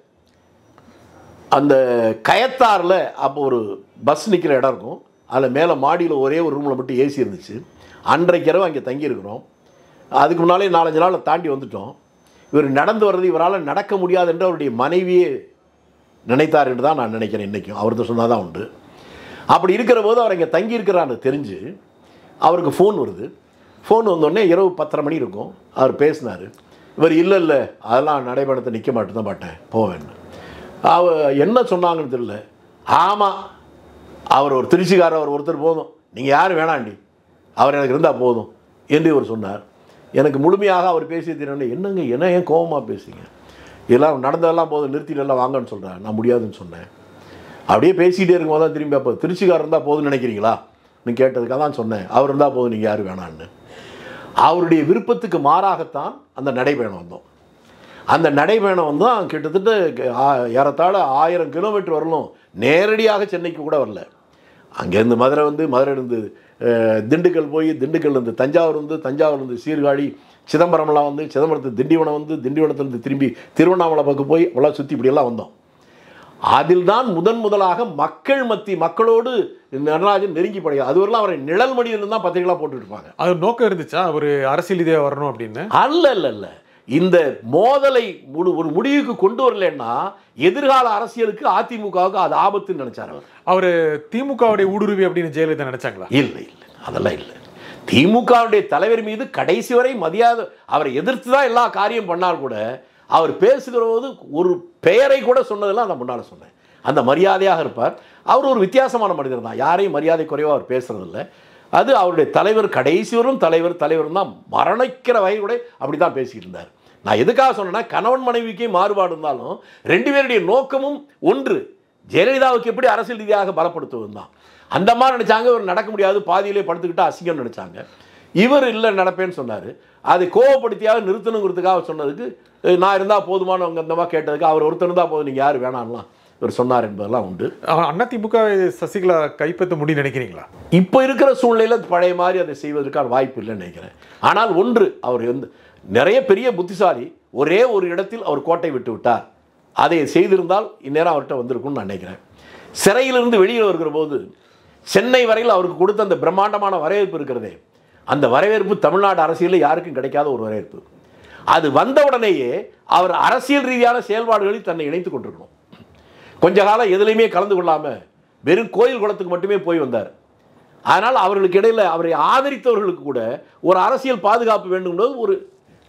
அந்த கயத்தாரில் அப்போ ஒரு பஸ் நிற்கிற இடம் இருக்கும் அதில் மேலே மாடியில் ஒரே ஒரு ரூமில் மட்டும் ஏசி இருந்துச்சு அன்றைக்கு இரவு அங்கே தங்கியிருக்கிறோம் அதுக்கு முன்னாலே நாலஞ்சு நாளை தாண்டி வந்துட்டோம் இவர் நடந்து வர்றது இவரால் நடக்க முடியாது என்று அவருடைய மனைவியே நினைத்தார் என்று தான் நான் நினைக்கிறேன் இன்றைக்கும் அவர்கிட்ட சொன்னால் தான் உண்டு அப்படி இருக்கிற போது அவர் இங்கே தங்கியிருக்கிறான்னு தெரிஞ்சு அவருக்கு ஃபோன் வருது ஃபோன் வந்தோடனே இரவு பத்தரை மணி இருக்கும் அவர் பேசினார் இவர் இல்லை இல்லை அதெல்லாம் நடைபயணத்தை நிற்க மாட்டேன் தான் மாட்டேன் போவேன்னு அவ என்ன சொன்னாங்கன்னு தெரியல ஆமாம் அவர் ஒரு திருச்சிக்காரர் அவர் ஒருத்தர் போதும் நீங்கள் யாரும் வேணாண்டி அவர் எனக்கு இருந்தால் போதும் என்று இவர் சொன்னார் எனக்கு முழுமையாக அவர் பேசிய தெரியும் என்னங்க என்ன ஏன் கோபமாக பேசுங்க இதெல்லாம் நடந்ததெல்லாம் போதும் நிறுத்திட்டு எல்லாம் வாங்கன்னு சொல்கிறேன் நான் முடியாதுன்னு சொன்னேன் அப்படியே பேசிக்கிட்டே இருக்கும்போது தான் திரும்பி அப்போ திருச்சிக்காரர் இருந்தால் போதும்னு நினைக்கிறீங்களா நீ கேட்டதுக்காக தான் சொன்னேன் அவர் இருந்தால் போதும் நீங்கள் யாரும் வேணான்னு அவருடைய விருப்பத்துக்கு மாறாகத்தான் அந்த நடைபயணம் வந்தோம் அந்த நடைபயணம் வந்து கிட்டத்தட்ட ஆ- ஏறத்தாழ ஆயிரம் கிலோமீட்டர் வரலும் நேரடியாக சென்னைக்கு கூட வரல அங்கேருந்து மதுரை வந்து மதுரை இருந்து அஹ், திண்டுக்கல் போய் திண்டுக்கல் இருந்து தஞ்சாவூர் வந்து தஞ்சாவூர் இருந்து சீர்காழி சிதம்பரம்லாம் வந்து சிதம்பரத்து திண்டிவனம் வந்து திண்டிவனத்துலேருந்து திரும்பி திருவண்ணாமலை பக்கம் போய் எல்லாம் சுற்றி இப்படியெல்லாம் வந்தோம் அதில் தான் முதன் முதலாக மக்கள் மத்தி மக்களோடு நடராஜன் நெருங்கி படையா அதுவரையிலும் அவரை நிழல் மணியில் தான் பத்திரிகைலாம் போட்டுட்டு இருப்பாங்க அது நோக்கம் இருந்துச்சா அவர் அரசியல் இதே வரணும் அப்படின்னு அல்ல அல்ல அல்ல இந்த மோதலை முழு ஒரு முடிவுக்கு கொண்டு வரலன்னா எதிர்கால அரசியலுக்கு அதிமுகவுக்கு அது ஆபத்துன்னு நினைச்சார் அவர் அவர் திமுகவுடைய ஊடுருவி அப்படின்னு ஜெயலலிதா நினைச்சாங்களா இல்லை இல்லை அதெல்லாம் இல்லை திமுகவுடைய தலைவர் மீது கடைசி வரை மதியாத அவரை எதிர்த்து தான் எல்லா காரியம் பண்ணால் கூட அவர் பேசுகிற போது ஒரு பெயரை கூட சொன்னதெல்லாம் நான் முன்னால் சொன்னேன் அந்த மரியாதையாக இருப்பார் அவர் ஒரு வித்தியாசமான மனிதர் தான் யாரையும் மரியாதை குறைவாக அவர் பேசுறதில்ல அது அவருடைய தலைவர் கடைசி வரும் தலைவர் தலைவர் தான் மரணிக்கிற வகை கூட அப்படி தான் பேசிக்கிட்டு இருந்தார் நான் எதுக்காக சொன்னேன்னா கணவன் மனைவிக்கே மாறுபாடு இருந்தாலும் ரெண்டு பேருடைய நோக்கமும் ஒன்று ஜெயலலிதாவுக்கு எப்படி அரசியல் ரீதியாக பலப்படுத்துவது தான் அந்த மாதிரி நினைச்சாங்க இவர் நடக்க முடியாது பாதியிலே படுத்துக்கிட்டு அசிங்கம் நினைச்சாங்க இவர் இல்லை நடப்பேன்னு சொன்னார் அதை கோவப்படுத்தியாக நிறுத்தணுங்கிறதுக்காக சொன்னதுக்கு "ஏய், நான் இருந்தால் போதுமானவங்க அந்த மாதிரி கேட்டதுக்கு அவர் ஒருத்தர் இருந்தால் போதும் நீங்கள் யார் வேணாம்லாம் இவர் சொன்னார் என்பதெல்லாம் உண்டு அண்ணா திமுக சசிகலா கைப்பற்ற முடியும் நினைக்கிறீங்களா இப்போ இருக்கிற சூழ்நிலையில் பழைய மாதிரி அதை செய்வதற்கான வாய்ப்பு இல்லைன்னு நினைக்கிறேன் ஆனால் ஒன்று அவர் வந்து நிறைய பெரிய புத்திசாலி ஒரே ஒரு இடத்தில் அவர் கோட்டை விட்டு விட்டார் அதை செய்திருந்தால் இந்நேரம் அவர்கிட்ட வந்திருக்கும்னு நான் நினைக்கிறேன் சிறையிலிருந்து வெளியில் வருகிற போது சென்னை வரையில் அவருக்கு கொடுத்த அந்த பிரம்மாண்டமான வரவேற்பு இருக்கிறதே அந்த வரவேற்பு தமிழ்நாடு அரசியலில் யாருக்கும் கிடைக்காத ஒரு வரவேற்பு அது வந்த உடனேயே அவர் அரசியல் ரீதியான செயல்பாடுகளில் தன்னை இணைத்துக் கொண்டிருக்கணும் கொஞ்ச காலம் எதுலையுமே கலந்து கொள்ளாமல் வெறும் கோயில் குளத்துக்கு மட்டுமே போய் வந்தார் அதனால் அவர்களுக்கு இடையில் அவரை ஆதரித்தவர்களுக்கு கூட ஒரு அரசியல் பாதுகாப்பு வேண்டும்ன்றது ஒரு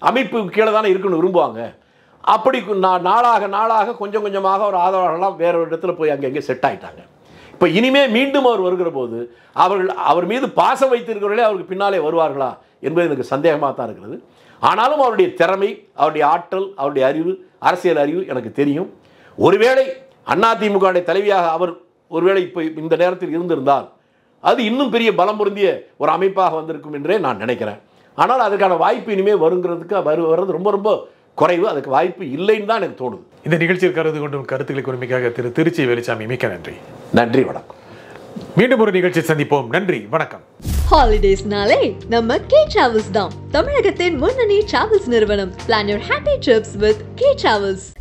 அமைப்பு கீழே தானே இருக்கணும் விரும்புவாங்க அப்படி கு- நா- நாளாக நாளாக கொஞ்சம் கொஞ்சமாக ஒரு ஆதரவாளர்கள்லாம் வேற ஒரு இடத்துல போய் அங்கங்கே செட் ஆயிட்டாங்க இப்போ இனிமே மீண்டும் அவர் வருகிற போது அவர்கள் அவர் மீது பாசம் வைத்திருக்கிறவர்களே அவருக்கு பின்னாலே வருவார்களா என்பது எனக்கு சந்தேகமாக தான் இருக்கிறது ஆனாலும் அவருடைய திறமை அவருடைய ஆற்றல் அவருடைய அறிவு அரசியல் அறிவு எனக்கு தெரியும் ஒருவேளை அதிமுக தலைவியாக அவர் ஒருவேளை இப்போ இந்த நேரத்தில் இருந்திருந்தால் அது இன்னும் பெரிய பலம் பொருந்திய ஒரு அமைப்பாக வந்திருக்கும் என்றே நான் நினைக்கிறேன் ஆனால் அதுக்கான வாய்ப்பு இனிமே வருங்கிறதுக்கு வரு வர்றது ரொம்ப ரொம்ப குறைவு அதுக்கு வாய்ப்பு இல்லைன்னு தான் எனக்கு தோணுது இந்த நிகழ்ச்சியில் கருது கொண்டும் கருத்துக்களை உரிமைக்காக திரு திருச்சி வெளிச்சாமி மிக்க நன்றி நன்றி வணக்கம் மீண்டும் ஒரு நிகழ்ச்சியில் சந்திப்போம் நன்றி வணக்கம் ஹாலிடேஸ்னாலே நம்ம கே டிராவல்ஸ் தான் தமிழகத்தின் முன்னணி டிராவல்ஸ் நிறுவனம் plan your happy trips with K travels